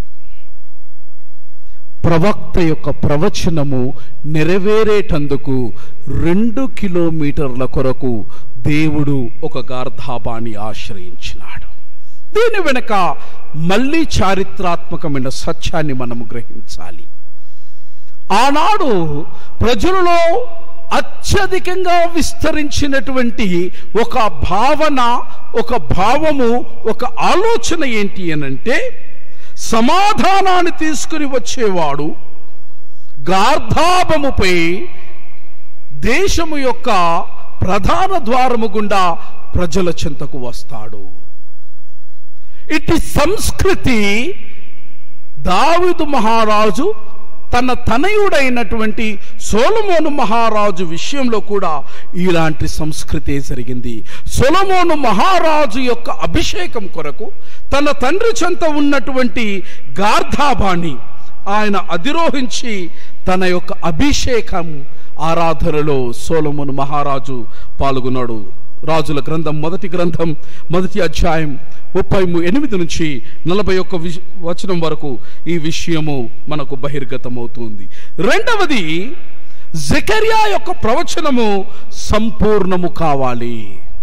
ప్రవక్త యొక్క ప్రవచనము నెరవేరేటందుకు రెండు కిలోమీటర్ల కొరకు దేవుడు ఒక గార్ధాబాన్ని ఆశ్రయించినాడు దీని వెనుక మళ్ళీ చారిత్రాత్మకమైన సత్యాన్ని మనము గ్రహించాలి ఆనాడు ప్రజలలో అత్యధికంగా విస్తరించినటువంటి ఒక భావన ఒక భావము ఒక ఆలోచన ఏంటి అనంటే సమాధానాన్ని తీసుకుని వచ్చేవాడు గార్ధాభముపై దేశము యొక్క ప్రధాన ద్వారము గుండా ప్రజల చెంతకు వస్తాడు ఇటు సంస్కృతి దావిదు మహారాజు తన తనయుడైనటువంటి సోలమోను మహారాజు విషయంలో కూడా ఇలాంటి సంస్కృతి జరిగింది సొలమోను మహారాజు యొక్క అభిషేకం కొరకు తన తండ్రి చెంత ఉన్నటువంటి గార్ధాబాణి ఆయన అధిరోహించి తన యొక్క అభిషేకం ఆరాధనలో సోలమోను మహారాజు పాల్గొన్నాడు రాజుల గ్రంథం మొదటి గ్రంథం మొదటి అధ్యాయం ముప్పై ఎనిమిది నుంచి నలభై ఒక్క విష- వచనం వరకు ఈ విషయము మనకు బహిర్గతమవుతుంది రెండవది జకర్యా యొక్క ప్రవచనము సంపూర్ణము కావాలి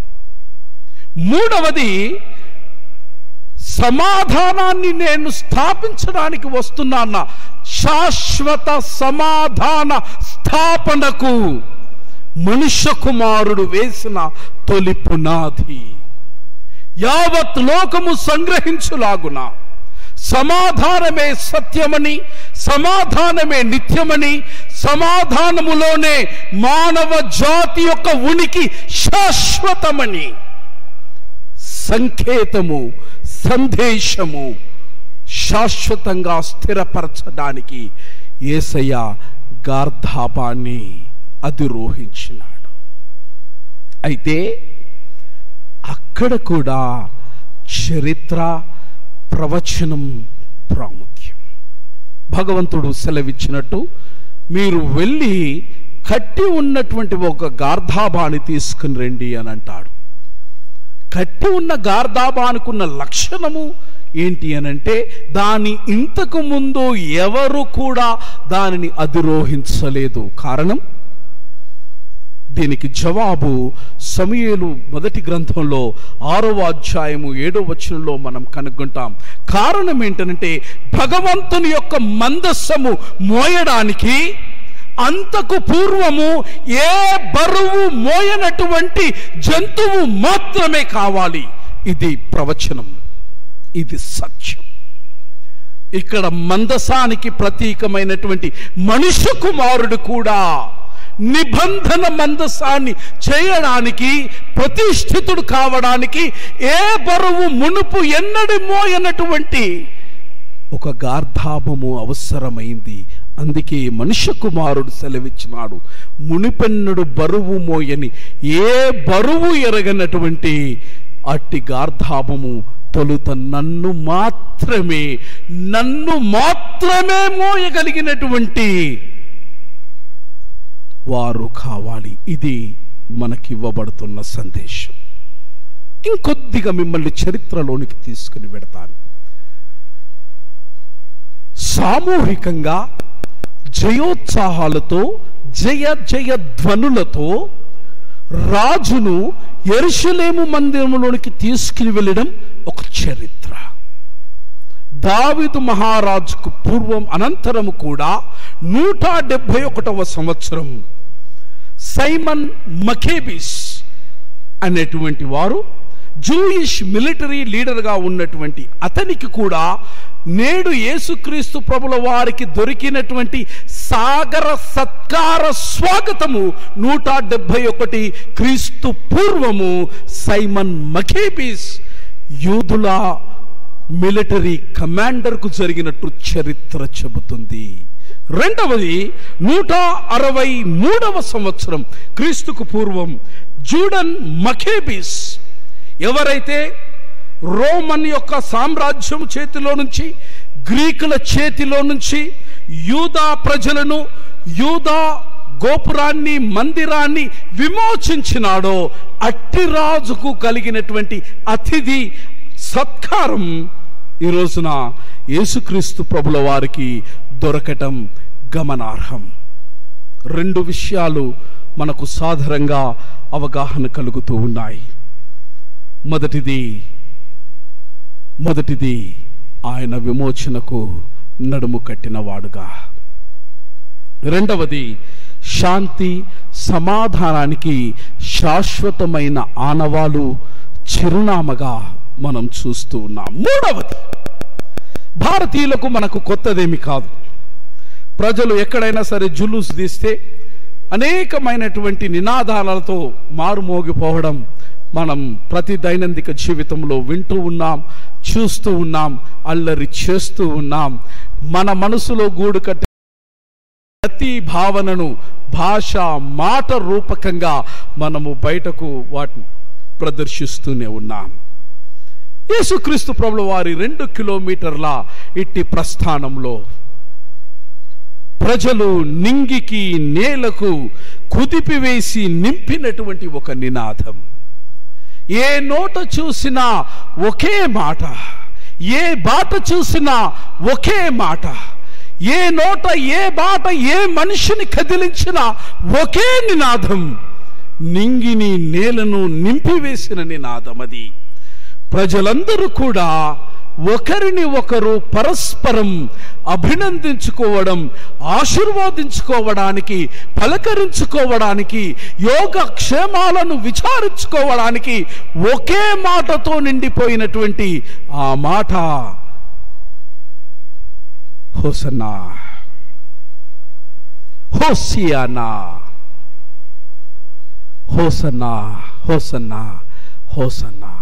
మూడవది సమాధానాన్ని నేను స్థాపించడానికి వస్తున్నాన్న శాశ్వత సమాధాన స్థాపనకు మనుష్య కుమారుడు వేసిన తొలి పునాది యావత్ లోకము సంగ్రహించులాగున సమాధానమే సత్యమని సమాధానమే నిత్యమని సమాధానములోనే మానవ జాతి యొక్క ఉనికి శాశ్వతమని సంకేతము సందేశము శాశ్వతంగా స్థిరపరచడానికి ఏసయ్య గార్ధాపాన్ని అధిరోహించినాడు అయితే అక్కడ కూడా చరిత్ర ప్రవచనం ప్రాముఖ్యం భగవంతుడు సెలవిచ్చినట్టు మీరు వెళ్ళి కట్టి ఉన్నటువంటి ఒక గార్ధాబాని తీసుకుని రండి అని అంటాడు కట్టి ఉన్న గార్ధాబానుకున్న లక్షణము ఏంటి అనంటే దాని ఇంతకు ముందు ఎవరు కూడా దానిని అధిరోహించలేదు కారణం దీనికి జవాబు సమయలు మొదటి గ్రంథంలో ఆరవ అధ్యాయము ఏడో వచనంలో మనం కనుగొంటాం కారణం ఏంటంటే భగవంతుని యొక్క మందస్సము మోయడానికి అంతకు పూర్వము ఏ బరువు మోయనటువంటి జంతువు మాత్రమే కావాలి ఇది ప్రవచనం ఇది సత్యం ఇక్కడ మందసానికి ప్రతీకమైనటువంటి మనుష్య కుమారుడు కూడా నిబంధన మందసాన్ని చేయడానికి ప్రతిష్ఠితుడు కావడానికి ఏ బరువు మునుపు ఎన్నడి మోయనటువంటి ఒక గార్ధాభము అవసరమైంది అందుకే మనుష్య కుమారుడు సెలవిచ్చినాడు మునిపెన్నుడు బరువు మోయని ఏ బరువు ఎరగనటువంటి అట్టి గార్ధాభము తొలుత నన్ను మాత్రమే నన్ను మాత్రమే మోయగలిగినటువంటి వారు కావాలి ఇది మనకివ్వబడుతున్న సందేశం ఇంకొద్దిగా మిమ్మల్ని చరిత్రలోనికి తీసుకుని పెడతాను సామూహికంగా జయోత్సాహాలతో జయ జయ ధ్వనులతో రాజును ఎరుషలేము మందిరంలోనికి తీసుకుని వెళ్ళడం ఒక చరిత్ర దావిదు మహారాజుకు పూర్వం అనంతరము కూడా నూట డెబ్భై ఒకటవ సంవత్సరం సైమన్ మకేబిస్ అనేటువంటి వారు జూయిష్ మిలిటరీ లీడర్గా ఉన్నటువంటి అతనికి కూడా నేడు యేసుక్రీస్తు ప్రభుల వారికి దొరికినటువంటి సాగర సత్కార స్వాగతము నూట డెబ్భై ఒకటి క్రీస్తు పూర్వము సైమన్ మకేబిస్ యూదుల మిలిటరీ కమాండర్కు జరిగినట్టు చరిత్ర చెబుతుంది రెండవది నూట అరవై మూడవ సంవత్సరం క్రీస్తుకు పూర్వం జూడన్ మకేబిస్ ఎవరైతే రోమన్ యొక్క సామ్రాజ్యం చేతిలో నుంచి గ్రీకుల చేతిలో నుంచి యూదా ప్రజలను యూదా గోపురాన్ని మందిరాన్ని విమోచించినాడో అట్టి రాజుకు కలిగినటువంటి అతిథి సత్కారం ఈ రోజున యేసుక్రీస్తు ప్రభుల వారికి దొరకటం గమనార్హం రెండు విషయాలు మనకు సాధారణంగా అవగాహన కలుగుతూ ఉన్నాయి మొదటిది మొదటిది ఆయన విమోచనకు నడుము కట్టినవాడుగా రెండవది శాంతి సమాధానానికి శాశ్వతమైన ఆనవాలు చిరునామగా మనం చూస్తూ ఉన్నాం మూడవది భారతీయులకు మనకు కొత్తదేమి కాదు ప్రజలు ఎక్కడైనా సరే జులూస్ తీస్తే అనేకమైనటువంటి నినాదాలతో మారుమోగిపోవడం మనం ప్రతి దైనందిక జీవితంలో వింటూ ఉన్నాం చూస్తూ ఉన్నాం అల్లరి చేస్తూ ఉన్నాం మన మనసులో గూడు కట్టి ప్రతి భావనను భాష మాట రూపకంగా మనము బయటకు వాటిని ప్రదర్శిస్తూనే ఉన్నాం యేసుక్రీస్తు ప్రభుల వారి రెండు కిలోమీటర్ల ఇట్టి ప్రస్థానంలో ప్రజలు నింగికి నేలకు కుదిపివేసి నింపినటువంటి ఒక నినాదం ఏ నోట చూసినా ఒకే మాట ఏ బాట చూసినా ఒకే మాట ఏ నోట ఏ బాట ఏ మనిషిని కదిలించినా ఒకే నినాదం నింగిని నేలను నింపివేసిన నినాదం అది ప్రజలందరూ కూడా ఒకరిని ఒకరు పరస్పరం అభినందించుకోవడం ఆశీర్వాదించుకోవడానికి పలకరించుకోవడానికి యోగ క్షేమాలను విచారించుకోవడానికి ఒకే మాటతో నిండిపోయినటువంటి ఆ మాట hosanna hosanna hosanna hosanna hosanna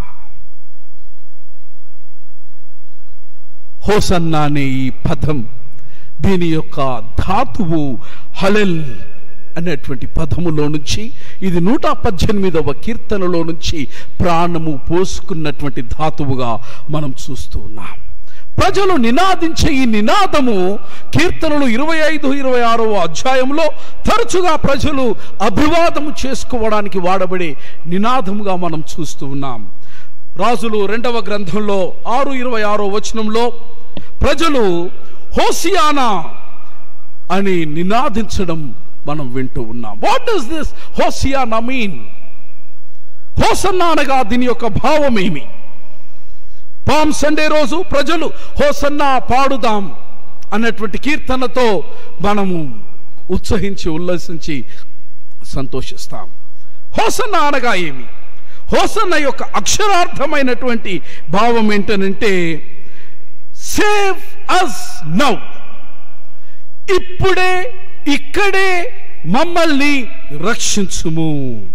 hosanna అనే ఈ పదం దీని యొక్క ధాతువు హలెల్ అనేటువంటి పదములో నుంచి ఇది నూట పద్దెనిమిదవ కీర్తనలో నుంచి ప్రాణము పోసుకున్నటువంటి ధాతువుగా మనం చూస్తూ ఉన్నాం ప్రజలు నినాదించే ఈ నినాదము కీర్తనలు ఇరవై ఐదు ఇరవై ఆరవ అధ్యాయంలో తరచుగా ప్రజలు అభివాదము చేసుకోవడానికి వాడబడే నినాదముగా మనం చూస్తూ ఉన్నాం రాజులు రెండవ గ్రంథంలో ఆరు ఇరవై ఆరో వచనంలో ప్రజలు హోసియానా అని నినాదించడం మనం వింటూ ఉన్నాం what does this hosanna mean hosanna అనగా దీని యొక్క భావం ఏమి పామ్ సండే రోజు ప్రజలు హోసన్నా పాడుదాం అన్నటువంటి కీర్తనతో మనము ఉత్సహించి ఉల్లసించి సంతోషిస్తాం హోసన్నా అనగా ఏమి హోసన్న యొక్క అక్షరార్థమైనటువంటి భావం ఏంటనంటే సేవ్ అస్ నౌ ఇప్పుడే ఇక్కడే మమ్మల్ని రక్షించుము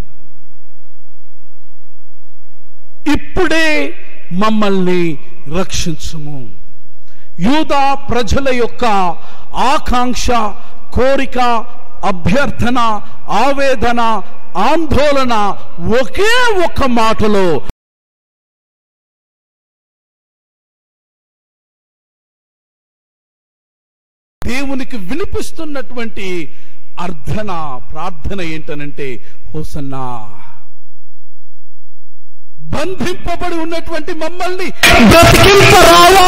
ఇప్పుడే మమ్మల్ని రక్షించుము యూదా ప్రజల యొక్క ఆకాంక్ష కోరిక అభ్యర్థన ఆవేదన ఆందోళన ఒకే ఒక్క మాటలో దేవునికి వినిపిస్తున్నటువంటి అర్థన ప్రార్థన ఏంటనంటే హోసన్నా బంధింపబడి ఉన్నటువంటి మమ్మల్ని బ్రతికింపరావా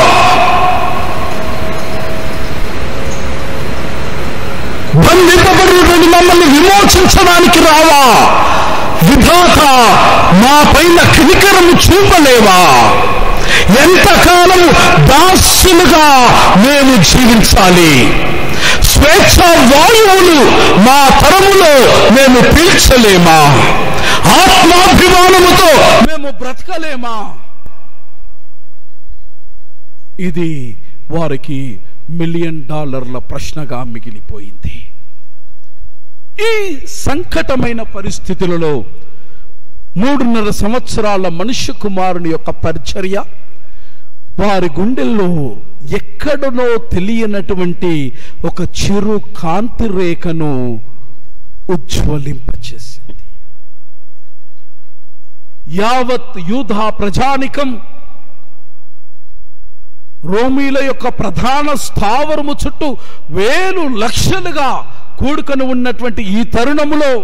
బంధింపబడినటువంటి మమ్మల్ని విమోచించడానికి రావా విధాత మా పైన కనికరము చూపలేవా ఎంతకాలము దాస్యులుగా మేము జీవించాలి స్వేచ్ఛ వాయువులు మా తరములో మేము పీల్చలేమా ఆత్మాభిమానముతో మేము బ్రతకలేమా ఇది వారికి మిలియన్ డాలర్ల ప్రశ్నగా మిగిలిపోయింది ఈ సంకటమైన పరిస్థితులలో మూడున్నర సంవత్సరాల మనుష్య కుమారుని యొక్క పరిచర్య వారి గుండెల్లో ఎక్కడనో తెలియనటువంటి ఒక చిరు కాంతి రేఖను ఉజ్వలింపచేసింది యావత్ యూధా ప్రజానికం రోమీల యొక్క ప్రధాన స్థావరము చుట్టూ వేలు లక్షలుగా కూడుకొని ఉన్నటువంటి ఈ తరుణములో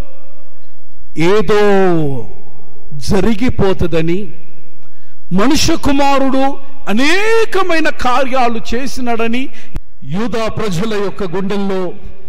ఏదో జరిగిపోతుందని మనుష్య కుమారుడు అనేకమైన కార్యాలు చేసినాడని యూదా ప్రజల యొక్క గుండెల్లో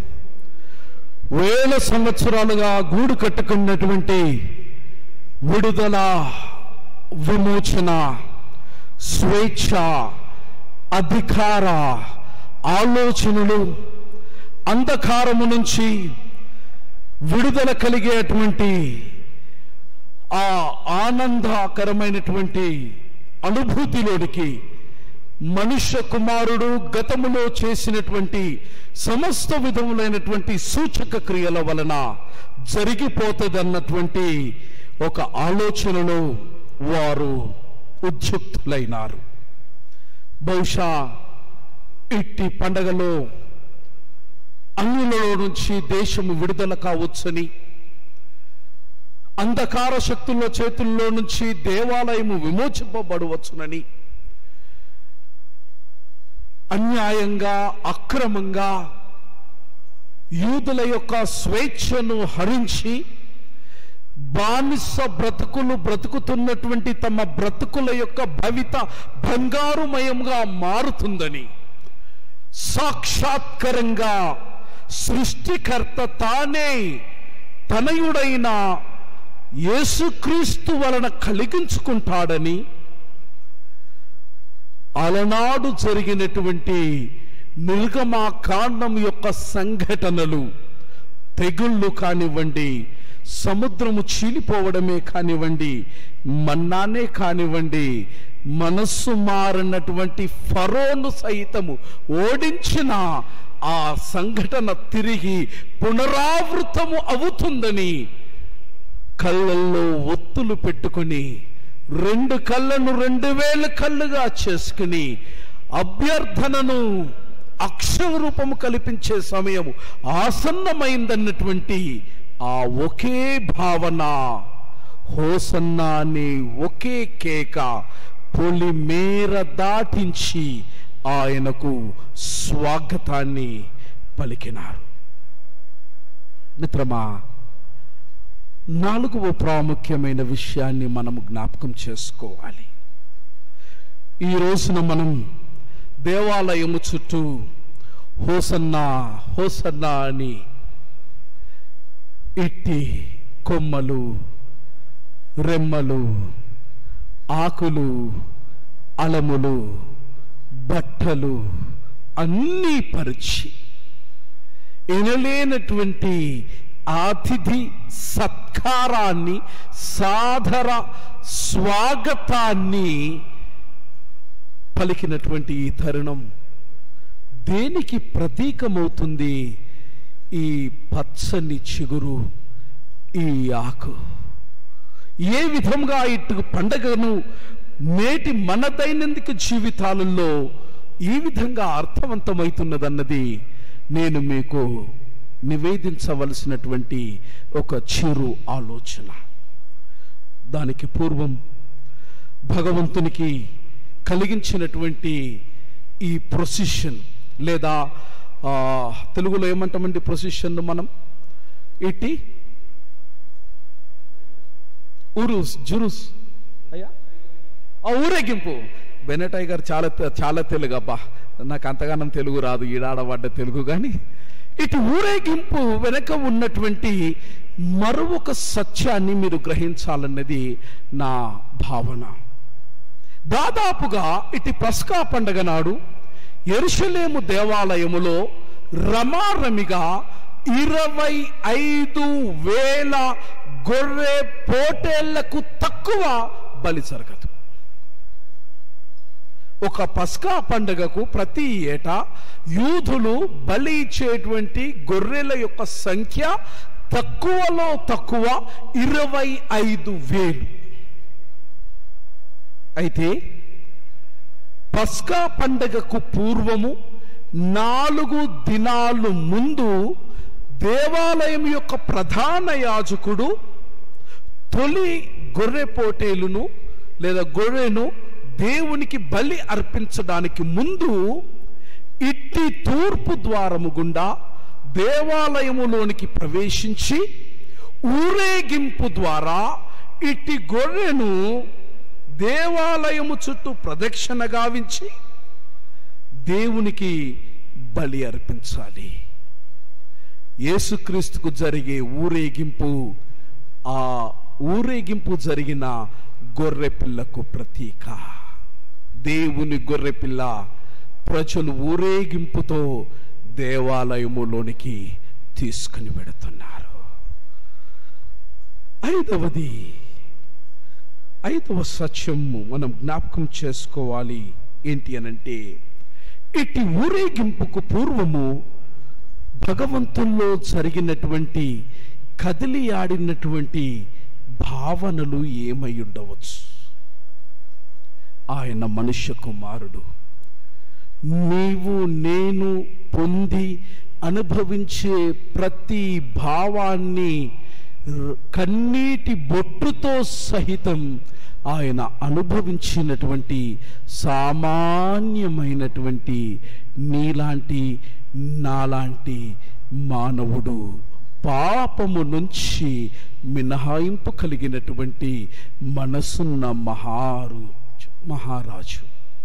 వేల సంవత్సరాలుగా గూడు కట్టుకున్నటువంటి విడుదల విమోచన స్వేచ్ఛ అధికార ఆలోచనలు అంధకారము నుంచి విడుదల కలిగేటువంటి ఆ ఆనందకరమైనటువంటి అనుభూతిలోనికి మనుష్య కుమారుడు గతములో చేసినటువంటి సమస్త విధములైనటువంటి సూచక క్రియల వలన జరిగిపోతుందన్నటువంటి ఒక ఆలోచనలో వారు ఉద్యుక్తులైనారు బహుశా ఇట్టి పండగలో అన్యులలో నుంచి దేశము విడుదల కావచ్చని అంధకార శక్తుల చేతుల్లో నుంచి దేవాలయము విమోచింపబడవచ్చునని అన్యాయంగా అక్రమంగా యూదుల యొక్క స్వేచ్ఛను హరించి బానిస బ్రతుకులు బ్రతుకుతున్నటువంటి తమ బ్రతుకుల యొక్క భవిత బంగారుమయంగా మారుతుందని సాక్షాత్కరంగా సృష్టికర్త తానే తనయుడైన యేసుక్రీస్తు వలన కలిగించుకుంటాడని అలనాడు జరిగినటువంటి నిర్గమా కాండం యొక్క సంఘటనలు తెగుళ్ళు కానివ్వండి సముద్రము చీలిపోవడమే కానివ్వండి మన్నానే కానివ్వండి మనస్సు మారినటువంటి ఫరోను సైతము ఓడించిన ఆ సంఘటన తిరిగి పునరావృతము అవుతుందని కళ్ళల్లో ఒత్తులు పెట్టుకొని రెండు కళ్ళను రెండు వేల కళ్ళుగా చేసుకుని అభ్యర్థనను అక్షర రూపము కల్పించే సమయము ఆసన్నమైందన్నటువంటి ఆ ఒకే భావన హోసన్న అనే ఒకే కేక పొలిమేర దాటించి ఆయనకు స్వాగతాన్ని పలికినారు మిత్రమా నాలుగవ ప్రాముఖ్యమైన విషయాన్ని మనం జ్ఞాపకం చేసుకోవాలి ఈ రోజున మనం దేవాలయము చుట్టూ హోసన్నా హోసన్నా అని ఇట్టి కొమ్మలు రెమ్మలు ఆకులు అలములు బట్టలు అన్నీ పరిచి ఎనలేనటువంటి అతిథి సత్కారాన్ని సాదర స్వాగతాన్ని పలికినటువంటి ఈ తరుణం దేనికి ప్రతీకమవుతుంది ఈ పచ్చని చిగురు ఈ ఆకు ఏ విధంగా ఇటు పండగను నేటి మన దైనందిక జీవితాలలో ఈ విధంగా అర్థవంతమవుతున్నదన్నది నేను మీకు నివేదించవలసినటువంటి ఒక చిరు ఆలోచన దానికి పూర్వం భగవంతునికి కలిగించినటువంటి ఈ ప్రొసిషన్ లేదా ఆ, తెలుగులో ఏమంటామండి ప్రొసిషన్ మనం ఇట్టి ఉరుస్ జురుస్ అయ్యా ఆ ఊరేగింపు బెనటాయ్ గారు చాలా తె- చాలా తెలుగు అబ్బా నాకు అంతగానం తెలుగు రాదు ఈడాడబడ్డ తెలుగు కానీ ఇటు ఊరేగింపు వెనక ఉన్నటువంటి మరొక సత్యాన్ని మీరు గ్రహించాలన్నది నా భావన దాదాపుగా ఇటు పస్కా పండగ నాడు ఎరుషలేము దేవాలయములో రమారమిగా ఇరవై ఐదు వేల గొర్రె పోటేళ్లకు తక్కువ బలి జరగదు ఒక పస్కా పండుగకు ప్రతి ఏటా యూదులు బలి ఇచ్చేటువంటి గొర్రెల యొక్క సంఖ్య తక్కువలో తక్కువ ఇరవై ఐదు వేలు అయితే పస్కా పండగకు పూర్వము నాలుగు దినాలు ముందు దేవాలయం యొక్క ప్రధాన యాజకుడు తొలి గొర్రె పోటేలును లేదా గొర్రెను దేవునికి బలి అర్పించడానికి ముందు ఇట్టి తూర్పు ద్వారము గుండా దేవాలయములోనికి ప్రవేశించి ఊరేగింపు ద్వారా ఇట్టి గొర్రెను దేవాలయము చుట్టూ ప్రదక్షిణ గావించి దేవునికి బలి అర్పించాలి యేసుక్రీస్తుకు జరిగే ఊరేగింపు ఆ ఊరేగింపు జరిగిన గొర్రె పిల్లకు ప్రతీక దేవుని గొర్రె పిల్ల ప్రజలు ఊరేగింపుతో దేవాలయములోనికి తీసుకుని వెడుతున్నారు ఐదవది ఐదవ సత్యము మనం జ్ఞాపకం చేసుకోవాలి ఏంటి అనంటే ఇట్టి ఊరేగింపుకు పూర్వము భగవంతుల్లో జరిగినటువంటి కదిలి ఆడినటువంటి భావనలు ఏమై ఉండవచ్చు ఆయన మనుష్య కుమారుడు నీవు నేను పొంది అనుభవించే ప్రతి భావాన్ని ర- కన్నీటి బొట్టుతో సహితం ఆయన అనుభవించినటువంటి సామాన్యమైనటువంటి నీలాంటి నాలాంటి మానవుడు పాపము నుంచి మినహాయింపు కలిగినటువంటి మనసున్న మహారు మహారాజు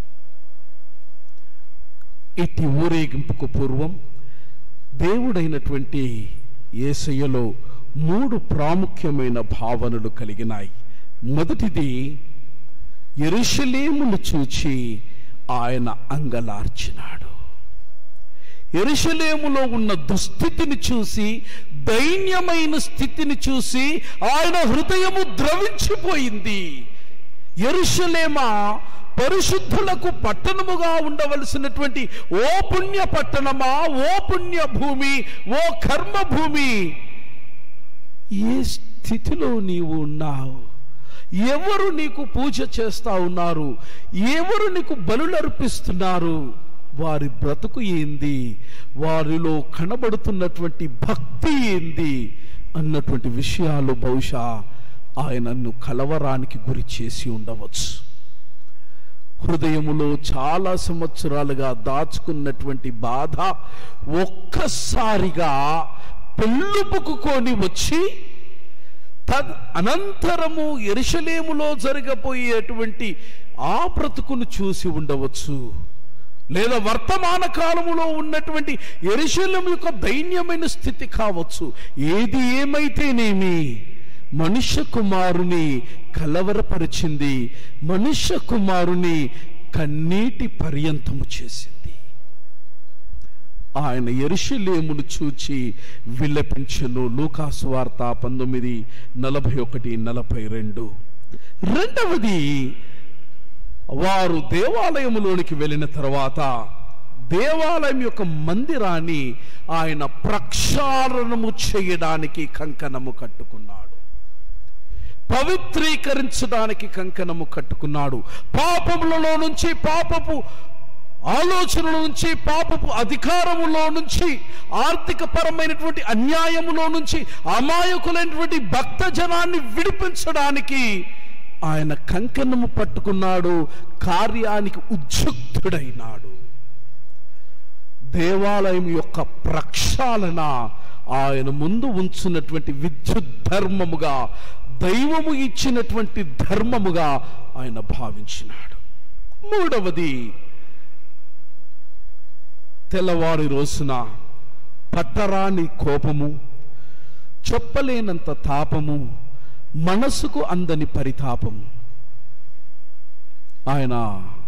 ఇట్టి ఊరేగింపుకు పూర్వం దేవుడైనటువంటి యేసయ్యలో మూడు ప్రాముఖ్యమైన భావనలు కలిగినాయి మొదటిది ఎరుషలేమును చూచి ఆయన అంగలార్చినాడు ఎరుషలేములో ఉన్న దుస్థితిని చూసి దైన్యమైన స్థితిని చూసి ఆయన హృదయము ద్రవించిపోయింది ఎరుషలేమా పరిశుద్ధులకు పట్టణముగా ఉండవలసినటువంటి ఓ పుణ్య పట్టణమా ఓ పుణ్య భూమి ఓ కర్మ భూమి ఏ స్థితిలో నీవు ఉన్నావు ఎవరు నీకు పూజ చేస్తా ఉన్నారు ఎవరు నీకు బలులు అర్పిస్తున్నారు వారి బ్రతుకు ఏంది వారిలో కనబడుతున్నటువంటి భక్తి ఏంది అన్నటువంటి విషయాలు బహుశా ఆయనను కలవరానికి గురి చేసి ఉండవచ్చు హృదయములో చాలా సంవత్సరాలుగా దాచుకున్నటువంటి బాధ ఒక్కసారిగా పెళ్ళుపుకుకొని వచ్చి తద్ అనంతరము ఎరుషలేములో జరగబోయేటువంటి ఆ బ్రతుకును చూసి ఉండవచ్చు లేదా వర్తమాన కాలములో ఉన్నటువంటి ఎరుశలం యొక్క దైన్యమైన స్థితి కావచ్చు ఏది ఏమైతేనేమి మనుష్య కుమారుని కలవరపరిచింది మనుష్య కుమారుని కన్నీటి పర్యంతము చేసింది ఆయన ఎరుషలేమును చూచి విలపించను లూకాసు వార్త పంతొమ్మిది నలభై ఒకటి నలభై రెండు రెండవది వారు దేవాలయములోనికి వెళ్ళిన తర్వాత దేవాలయం యొక్క మందిరాన్ని ఆయన ప్రక్షాళనము చేయడానికి కంకణము కట్టుకున్నాడు పవిత్రీకరించడానికి కంకణము కట్టుకున్నాడు పాపములలో నుంచి పాపపు ఆలోచనల నుంచి పాపపు అధికారములో నుంచి ఆర్థిక పరమైనటువంటి అన్యాయములో నుంచి అమాయకులైనటువంటి భక్త జనాన్ని విడిపించడానికి ఆయన కంకణము పట్టుకున్నాడు కార్యానికి ఉద్యుక్తుడైనాడు దేవాలయం యొక్క ప్రక్షాళన ఆయన ముందు ఉంచున్నటువంటి విద్యుత్ ధర్మముగా దైవము ఇచ్చినటువంటి ధర్మముగా ఆయన భావించినాడు మూడవది తెల్లవారి రోజున పట్టరాని కోపము చెప్పలేనంత తాపము మనసుకు అందని పరితాపం ఆయన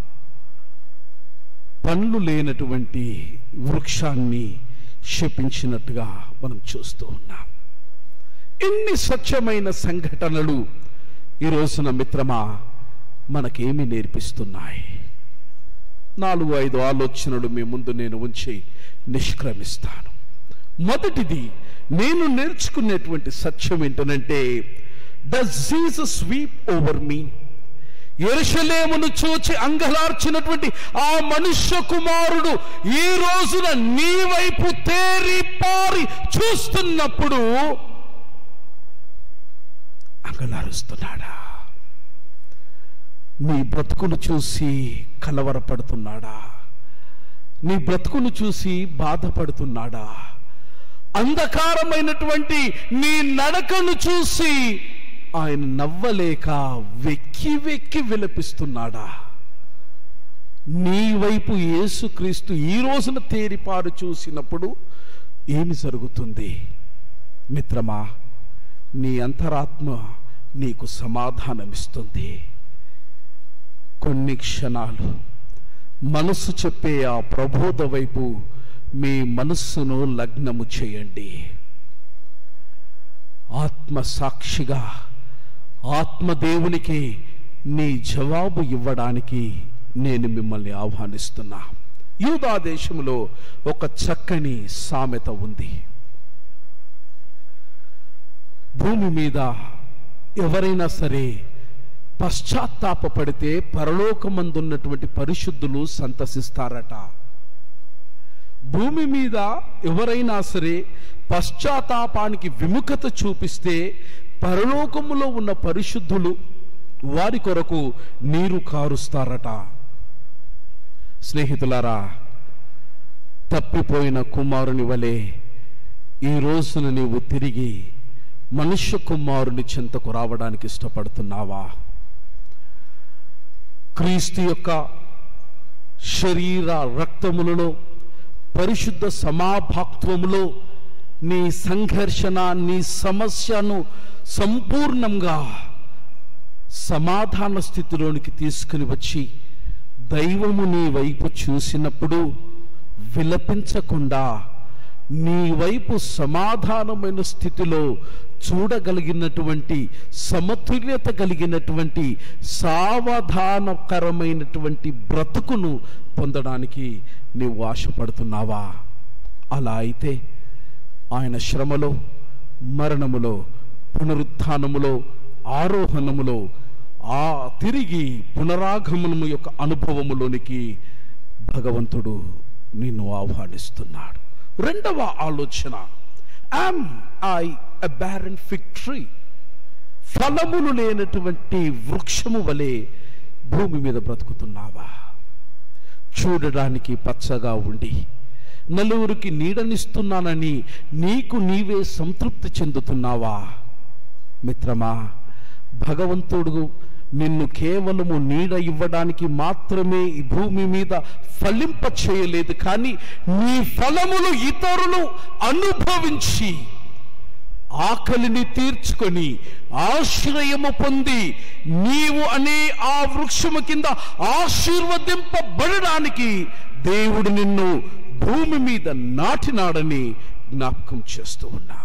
పండ్లు లేనటువంటి వృక్షాన్ని శపించినట్టుగా మనం చూస్తూ ఉన్నాం ఎన్ని స్వచ్ఛమైన సంఘటనలు ఈ రోజున మిత్రమా మనకేమి నేర్పిస్తున్నాయి నాలుగు ఐదు ఆలోచనలు మీ ముందు నేను ఉంచి నిష్క్రమిస్తాను మొదటిది నేను నేర్చుకునేటువంటి సత్యం ఏంటనంటే డస్ జీసస్ స్వీప్ ఓవర్ మీ ఎరుషలేమును చూచి అంగలార్చినటువంటి ఆ మనుష్య కుమారుడు ఈ రోజున నీ వైపు తేరి పారి చూస్తున్నప్పుడు అంగలారుస్తున్నాడా నీ బ్రతుకును చూసి కలవరపడుతున్నాడా నీ బ్రతుకును చూసి బాధపడుతున్నాడా అంధకారమైనటువంటి నీ నడకను చూసి ఆయన నవ్వలేక వెక్కి వెక్కి విలపిస్తున్నాడా నీ వైపు యేసుక్రీస్తు ఈ రోజున తేరిపారు చూసినప్పుడు ఏమి జరుగుతుంది మిత్రమా నీ అంతరాత్మ నీకు సమాధానమిస్తుంది కొన్ని క్షణాలు మనసు చెప్పే ఆ ప్రబోధ వైపు మీ మనస్సును లగ్నము చేయండి ఆత్మ సాక్షిగా ఆత్మదేవునికి నీ జవాబు ఇవ్వడానికి నేను మిమ్మల్ని ఆహ్వానిస్తున్నా యూదా దేశంలో ఒక చక్కని సామెత ఉంది భూమి మీద ఎవరైనా సరే పశ్చాత్తాపపడితే పరలోకమందున్నటువంటి పరిశుద్ధులు సంతసిస్తారట భూమి మీద ఎవరైనా సరే పశ్చాత్తాపానికి విముఖత చూపిస్తే పరలోకములో ఉన్న పరిశుద్ధులు వారి కొరకు నీరు కారుస్తారట స్నేహితులారా తప్పిపోయిన కుమారుని వలె ఈ రోజున నీవు తిరిగి మనుష్య కుమారుని చెంతకు రావడానికి ఇష్టపడుతున్నావా క్రీస్తు యొక్క శరీర రక్తములలో పరిశుద్ధ సమాభాక్త్వములో నీ సంఘర్షణ నీ సమస్యను సంపూర్ణంగా సమాధాన స్థితిలోనికి తీసుకుని వచ్చి దైవము నీ వైపు చూసినప్పుడు విలపించకుండా నీ వైపు సమాధానమైన స్థితిలో చూడగలిగినటువంటి సమతుల్యత కలిగినటువంటి సావధానకరమైనటువంటి బ్రతుకును పొందడానికి నీవు ఆశపడుతున్నావా అలా అయితే ఆయన శ్రమలో మరణములో పునరుత్థానములో ఆరోహణములో ఆ తిరిగి పునరాగమనము యొక్క అనుభవములోనికి భగవంతుడు నిన్ను ఆహ్వానిస్తున్నాడు రెండవ ఆలోచన am I a barren fig tree ఫలములు లేనటువంటి వృక్షము వలె భూమి మీద బ్రతుకుతున్నావా చూడడానికి పచ్చగా ఉండి నలుగురికి నీడనిస్తున్నానని నీకు నీవే సంతృప్తి చెందుతున్నావా మిత్రమా భగవంతుడు నిన్ను కేవలము నీడ ఇవ్వడానికి మాత్రమే ఈ భూమి మీద ఫలింప చేయలేదు కానీ నీ ఫలములు ఇతరులు అనుభవించి ఆకలిని తీర్చుకొని ఆశ్రయము పొంది నీవు అనే ఆ వృక్షము కింద ఆశీర్వదింపబడడానికి దేవుడు నిన్ను భూమి మీద నాటినాడని జ్ఞాపకం చేస్తూ ఉన్నాం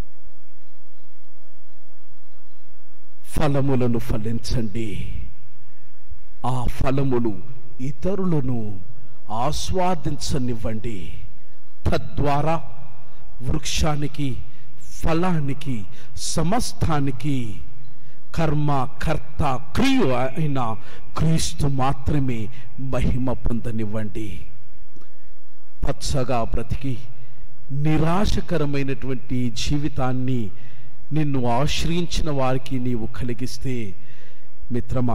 ఫలములను ఫలించండి ఆ ఫలములు ఇతరులను ఆస్వాదించనివ్వండి తద్వారా వృక్షానికి ఫలానికి సమస్తానికి కర్మ కర్త క్రియ అయిన క్రీస్తు మాత్రమే మహిమ పొందనివ్వండి పచ్చగా బ్రతికి నిరాశకరమైనటువంటి జీవితాన్ని నిన్ను ఆశ్రయించిన వారికి నీవు కలిగిస్తే మిత్రమా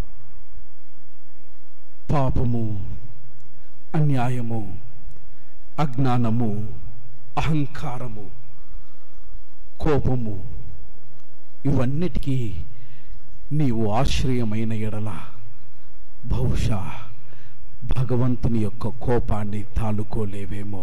పాపము అన్యాయము అజ్ఞానము అహంకారము కోపము ఇవన్నిటికీ నీవు ఆశ్రయమైన ఎడల బహుశా భగవంతుని యొక్క కోపాన్ని తాలుకోలేవేమో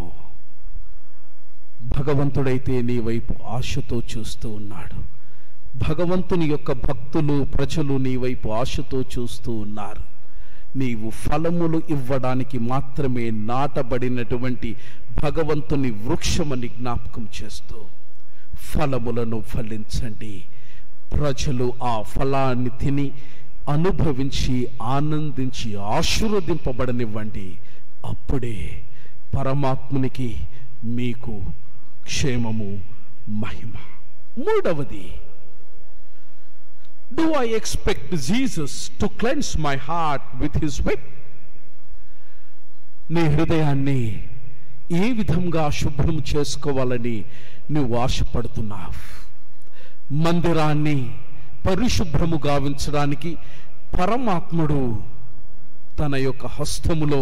భగవంతుడైతే నీ వైపు ఆశతో చూస్తూ ఉన్నాడు భగవంతుని యొక్క భక్తులు ప్రజలు నీ వైపు ఆశతో చూస్తూ ఉన్నారు నీవు ఫలములు ఇవ్వడానికి మాత్రమే నాటబడినటువంటి భగవంతుని వృక్షమని జ్ఞాపకం చేస్తూ ఫలములను ఫలించండి ప్రజలు ఆ ఫలాన్ని తిని అనుభవించి ఆనందించి ఆశీర్వదింపబడనివ్వండి అప్పుడే పరమాత్మునికి మీకు క్షేమము మహిమ మూడవది do I expect Jesus to cleanse my heart with his whip నీ హృదయాన్ని ఏ విధంగా శుభ్రం చేసుకోవాలని నువ్వు ఆశపడుతున్నావు మందిరాన్ని పరిశుభ్రము గావించడానికి పరమాత్ముడు తన యొక్క హస్తములో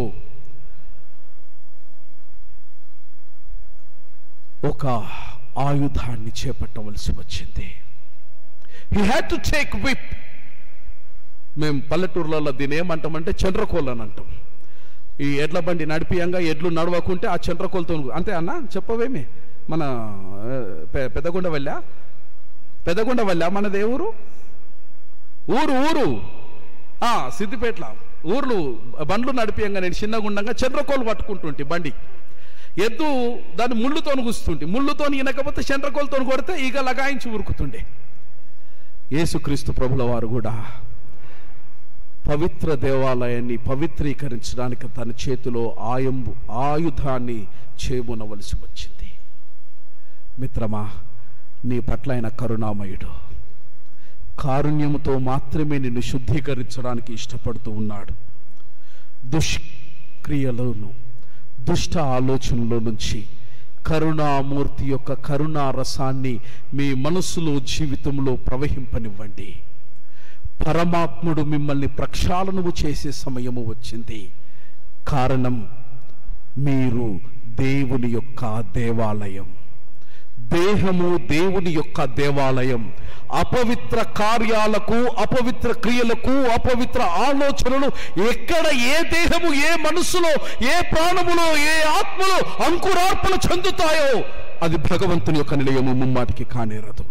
ఒక ఆయుధాన్ని చేపట్టవలసి వచ్చింది he had to take whip మేము పల్లెటూర్లలో దీని ఏమంటామంటే చంద్రకోల్ అని అంటాం ఈ ఎడ్ల బండి నడిపియంగా ఎడ్లు నడవకుంటే ఆ చంద్రకోలతో అంతే అన్న చెప్పవేమి మన ఆ, పె- పెద్దగుండ వెళ్ళా పెద్దగుండ వెళ్ళా మనది ఏ ఊరు ఊరు ఊరు ఆ, సిద్దిపేటల ఊర్లు బండ్లు నడిపియంగా నేను చిన్నగా ఉండగా చంద్రకోలు పట్టుకుంటుంటే బండి ఎద్దు దాన్ని ముళ్ళుతో గుస్తుంటే ముళ్ళుతో ఈనకపోతే చంద్రకోలతో కొడితే ఈగ లగాయించి ఉరుకుతుండే యేసుక్రీస్తు ప్రభుల వారు కూడా పవిత్ర దేవాలయాన్ని పవిత్రీకరించడానికి తన చేతిలో ఆయంబు ఆయుధాన్ని చేబునవలసి వచ్చింది మిత్రమా నీ పట్ల ఆయన కరుణామయుడు కారుణ్యముతో మాత్రమే నిన్ను శుద్ధీకరించడానికి ఇష్టపడుతూ ఉన్నాడు దుష్క్రియలను దుష్ట ఆలోచనలో నుంచి కరుణామూర్తి యొక్క కరుణా రసాన్ని మీ మనసులో జీవితంలో ప్రవహింపనివ్వండి పరమాత్ముడు మిమ్మల్ని ప్రక్షాళనము చేసే సమయము వచ్చింది కారణం మీరు దేవుని యొక్క దేవాలయం దేహము దేవుని యొక్క దేవాలయం అపవిత్ర కార్యాలకు అపవిత్ర క్రియలకు అపవిత్ర ఆలోచనలు ఎక్కడ ఏ దేహము ఏ మనసులో ఏ ప్రాణములో ఏ ఆత్మలో అంకురార్పణ చెందుతాయో అది భగవంతుని యొక్క నిలయము ముమ్మాటికి కానేరదు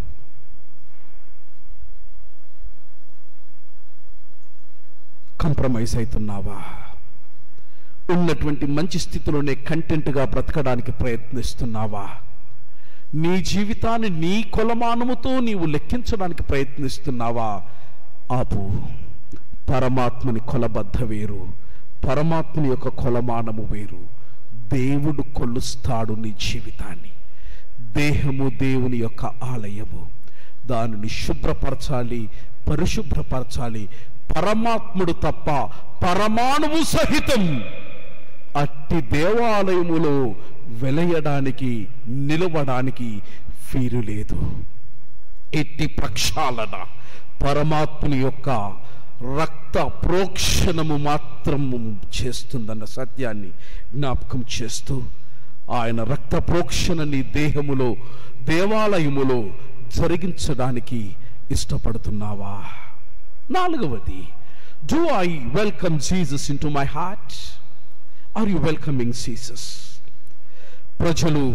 కంప్రమైజ్ అవుతున్నావా ఉన్నటువంటి మంచి స్థితిలోనే కంటెంట్గా బ్రతకడానికి ప్రయత్నిస్తున్నావా నీ జీవితాన్ని నీ కొలమానముతో నీవు లెక్కించడానికి ప్రయత్నిస్తున్నావా ఆపు పరమాత్మని కొలబద్ద వేరు పరమాత్మని యొక్క కొలమానము వేరు దేవుడు కొలుస్తాడు నీ జీవితాన్ని దేహము దేవుని యొక్క ఆలయము దానిని శుభ్రపరచాలి పరిశుభ్రపరచాలి పరమాత్ముడు తప్ప పరమాణువు సహితం అట్టి దేవాలయములో వెలయడానికి నిలవడానికి ఫీరు లేదు ఎట్టి ప్రక్షాళన పరమాత్ముని యొక్క రక్త ప్రోక్షణము మాత్రము చేస్తుందన్న సత్యాన్ని జ్ఞాపకం చేస్తూ ఆయన రక్త ప్రోక్షణ నీ దేహములో దేవాలయములో జరిగించడానికి ఇష్టపడుతున్నావా నాలుగవది do I welcome Jesus into my heart are you welcoming Jesus ప్రజలు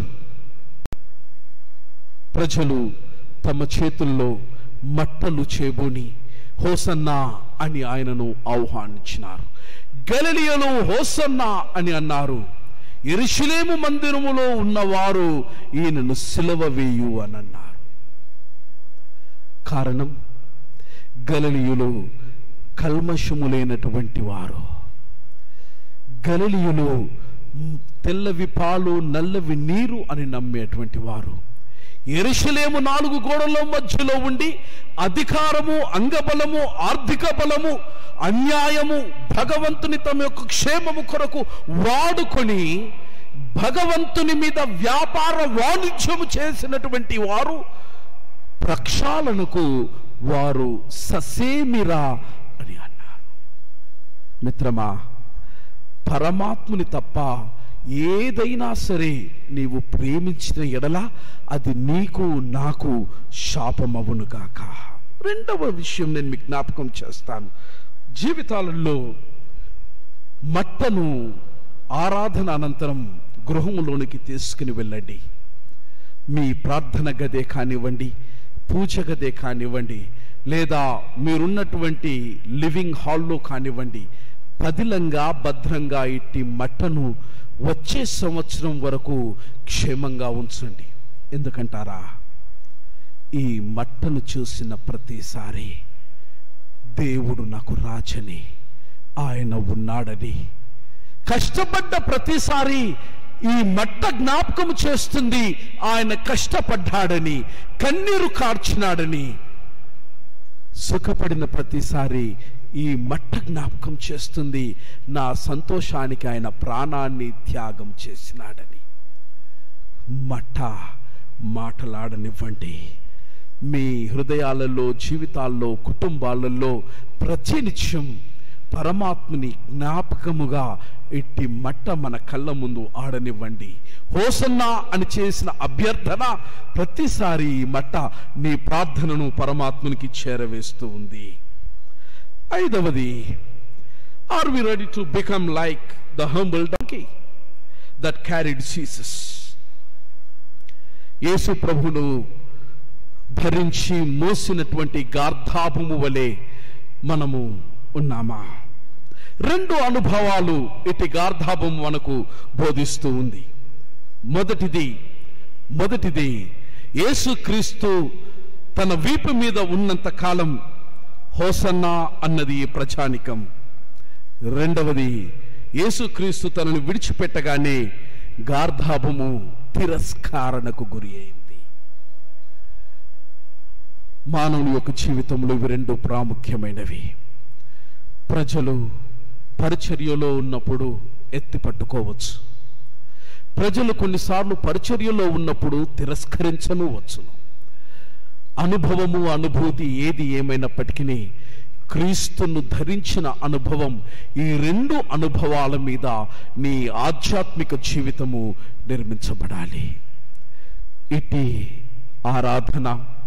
ప్రజలు తమ చేతుల్లో మట్టలు చేబూని హోసన్నా అని ఆయనను ఆహ్వానించినారు గలిలియలో హోసన్నా అని అన్నారు ఎరుషులేము మందిరములో ఉన్నవారు ఈయనను సిలవ వేయు అని అన్నారు కారణం గలలియులు కల్మషము లేనటువంటి వారు గలలియులు తెల్లవి పాలు నల్లవి నీరు అని నమ్మేటువంటి వారు ఎరుషలేము నాలుగు గోడల మధ్యలో ఉండి అధికారము అంగబలము ఆర్థిక బలము అన్యాయము భగవంతుని తమ యొక్క క్షేమము కొరకు వాడుకొని భగవంతుని మీద వ్యాపార వాణిజ్యము చేసినటువంటి వారు ప్రక్షాళనకు వారు ససేమిరా అని అన్నారు మిత్రమా పరమాత్ముని తప్ప ఏదైనా సరే నీవు ప్రేమించిన ఎడల అది నీకు నాకు శాపమవును గాక రెండవ విషయం నేను మీకు జ్ఞాపకం చేస్తాను జీవితాలలో మట్టను ఆరాధన అనంతరం గృహంలోనికి తీసుకుని వెళ్ళండి మీ ప్రార్థన గదే కానివ్వండి పూజ గదే కానివ్వండి లేదా మీరున్నటువంటి లివింగ్ హాల్లో కానివ్వండి పదిలంగా భద్రంగా ఇట్టి మట్టను వచ్చే సంవత్సరం వరకు క్షేమంగా ఉంచండి ఎందుకంటారా ఈ మట్టను చూసిన ప్రతిసారి దేవుడు నాకు రాజని ఆయన ఉన్నాడని కష్టపడ్డ ప్రతిసారి ఈ మట్ట జ్ఞాపకం చేస్తుంది ఆయన కష్టపడ్డాడని కన్నీరు కార్చినాడని సుఖపడిన ప్రతిసారి ఈ మట్ట జ్ఞాపకం చేస్తుంది నా సంతోషానికి ఆయన ప్రాణాన్ని త్యాగం చేసినాడని మట్ట మాటలాడనివ్వండి మీ హృదయాలలో జీవితాల్లో కుటుంబాలలో ప్రతినిత్యం పరమాత్మని జ్ఞాపకముగా ఇట్టి మట్ట మన కళ్ళ ముందు ఆడనివ్వండి హోసన్నా అని చేసిన అభ్యర్థన ప్రతిసారి ఈ మట్ట నీ ప్రార్థనను పరమాత్మునికి చేరవేస్తూ ఉంది ఐదవది are we ready to become like the humble donkey that carried Jesus యేసు ప్రభును భరించి మోసినటువంటి గార్ధాభము వలె మనము ఉన్నామా రెండు అనుభవాలు ఇటు గార్ధాభం మనకు బోధిస్తూ ఉంది మొదటిది మొదటిది యేసుక్రీస్తు తన వీపు మీద ఉన్నంత కాలం హోసన్నా అన్నది ఈ ప్రచానికం రెండవది యేసుక్రీస్తు తనను విడిచిపెట్టగానే గార్ధాభము తిరస్కారణకు గురి అయింది మానవుని యొక్క జీవితంలో ఇవి రెండు ప్రాముఖ్యమైనవి ప్రజలు పరిచర్యలో ఉన్నప్పుడు ఎత్తి పట్టుకోవచ్చు ప్రజలు కొన్నిసార్లు పరిచర్యలో ఉన్నప్పుడు తిరస్కరించను వచ్చును అనుభవము అనుభూతి ఏది ఏమైనప్పటికీ క్రీస్తును ధరించిన అనుభవం ఈ రెండు అనుభవాల మీద నీ ఆధ్యాత్మిక జీవితము నిర్మించబడాలి ఇట్టి ఆరాధన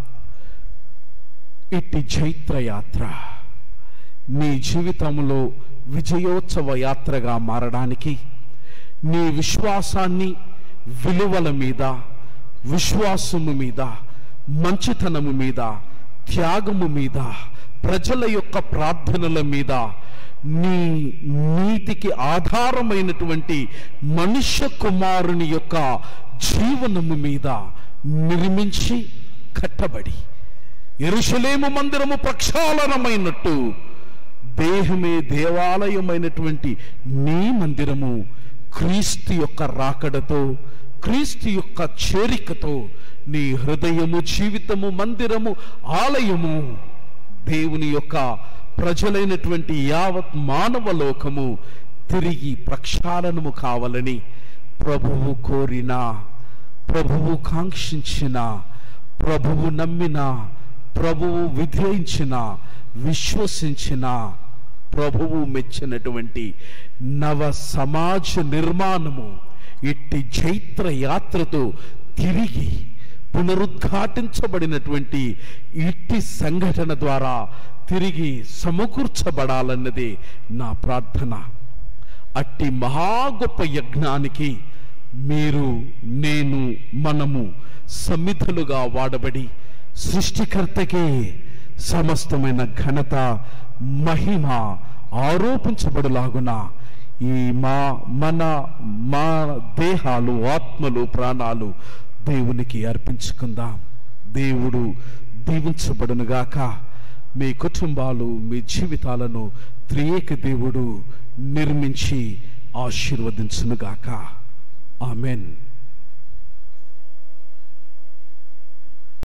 ఇట్టి చైత్ర యాత్ర నీ జీవితంలో విజయోత్సవ యాత్రగా మారడానికి నీ విశ్వాసాన్ని విలువల మీద విశ్వాసము మీద మంచితనము మీద త్యాగము మీద ప్రజల యొక్క ప్రార్థనల మీద నీ నీతికి ఆధారమైనటువంటి మనుష్య కుమారుని యొక్క జీవనము మీద నిర్మించి కట్టబడి ఎరుషలేము మందిరము ప్రక్షాళనమైనట్టు దేహమే దేవాలయమైనటువంటి నీ మందిరము క్రీస్తు యొక్క రాకడతో క్రీస్తు యొక్క చేరికతో నీ హృదయము జీవితము మందిరము ఆలయము దేవుని యొక్క ప్రజలైనటువంటి యావత్ మానవ లోకము తిరిగి ప్రక్షాళనము కావాలని ప్రభువు కోరిన ప్రభువు కాంక్షించిన ప్రభువు నమ్మిన ప్రభువు విధేయించిన విశ్వసించిన ప్రభువు మెచ్చినటువంటి నవ సమాజ నిర్మాణము ఇట్టి చైత్ర యాత్రతో తిరిగి పునరుద్ఘాటించబడినటువంటి ఇట్టి సంఘటన ద్వారా తిరిగి సమకూర్చబడాలన్నదే నా ప్రార్థన అట్టి మహా గొప్ప యజ్ఞానికి మీరు నేను మనము సమిధలుగా వాడబడి సృష్టికర్తకే సమస్తమైన ఘనత మహిమ ఆరోపించబడులాగున ఈ మా మన మా దేహాలు ఆత్మలు ప్రాణాలు దేవునికి అర్పించుకుందాం దేవుడు దీవించబడునుగాక మీ కుటుంబాలు మీ జీవితాలను త్రియేక దేవుడు నిర్మించి ఆశీర్వదించునుగాక ఆమెన్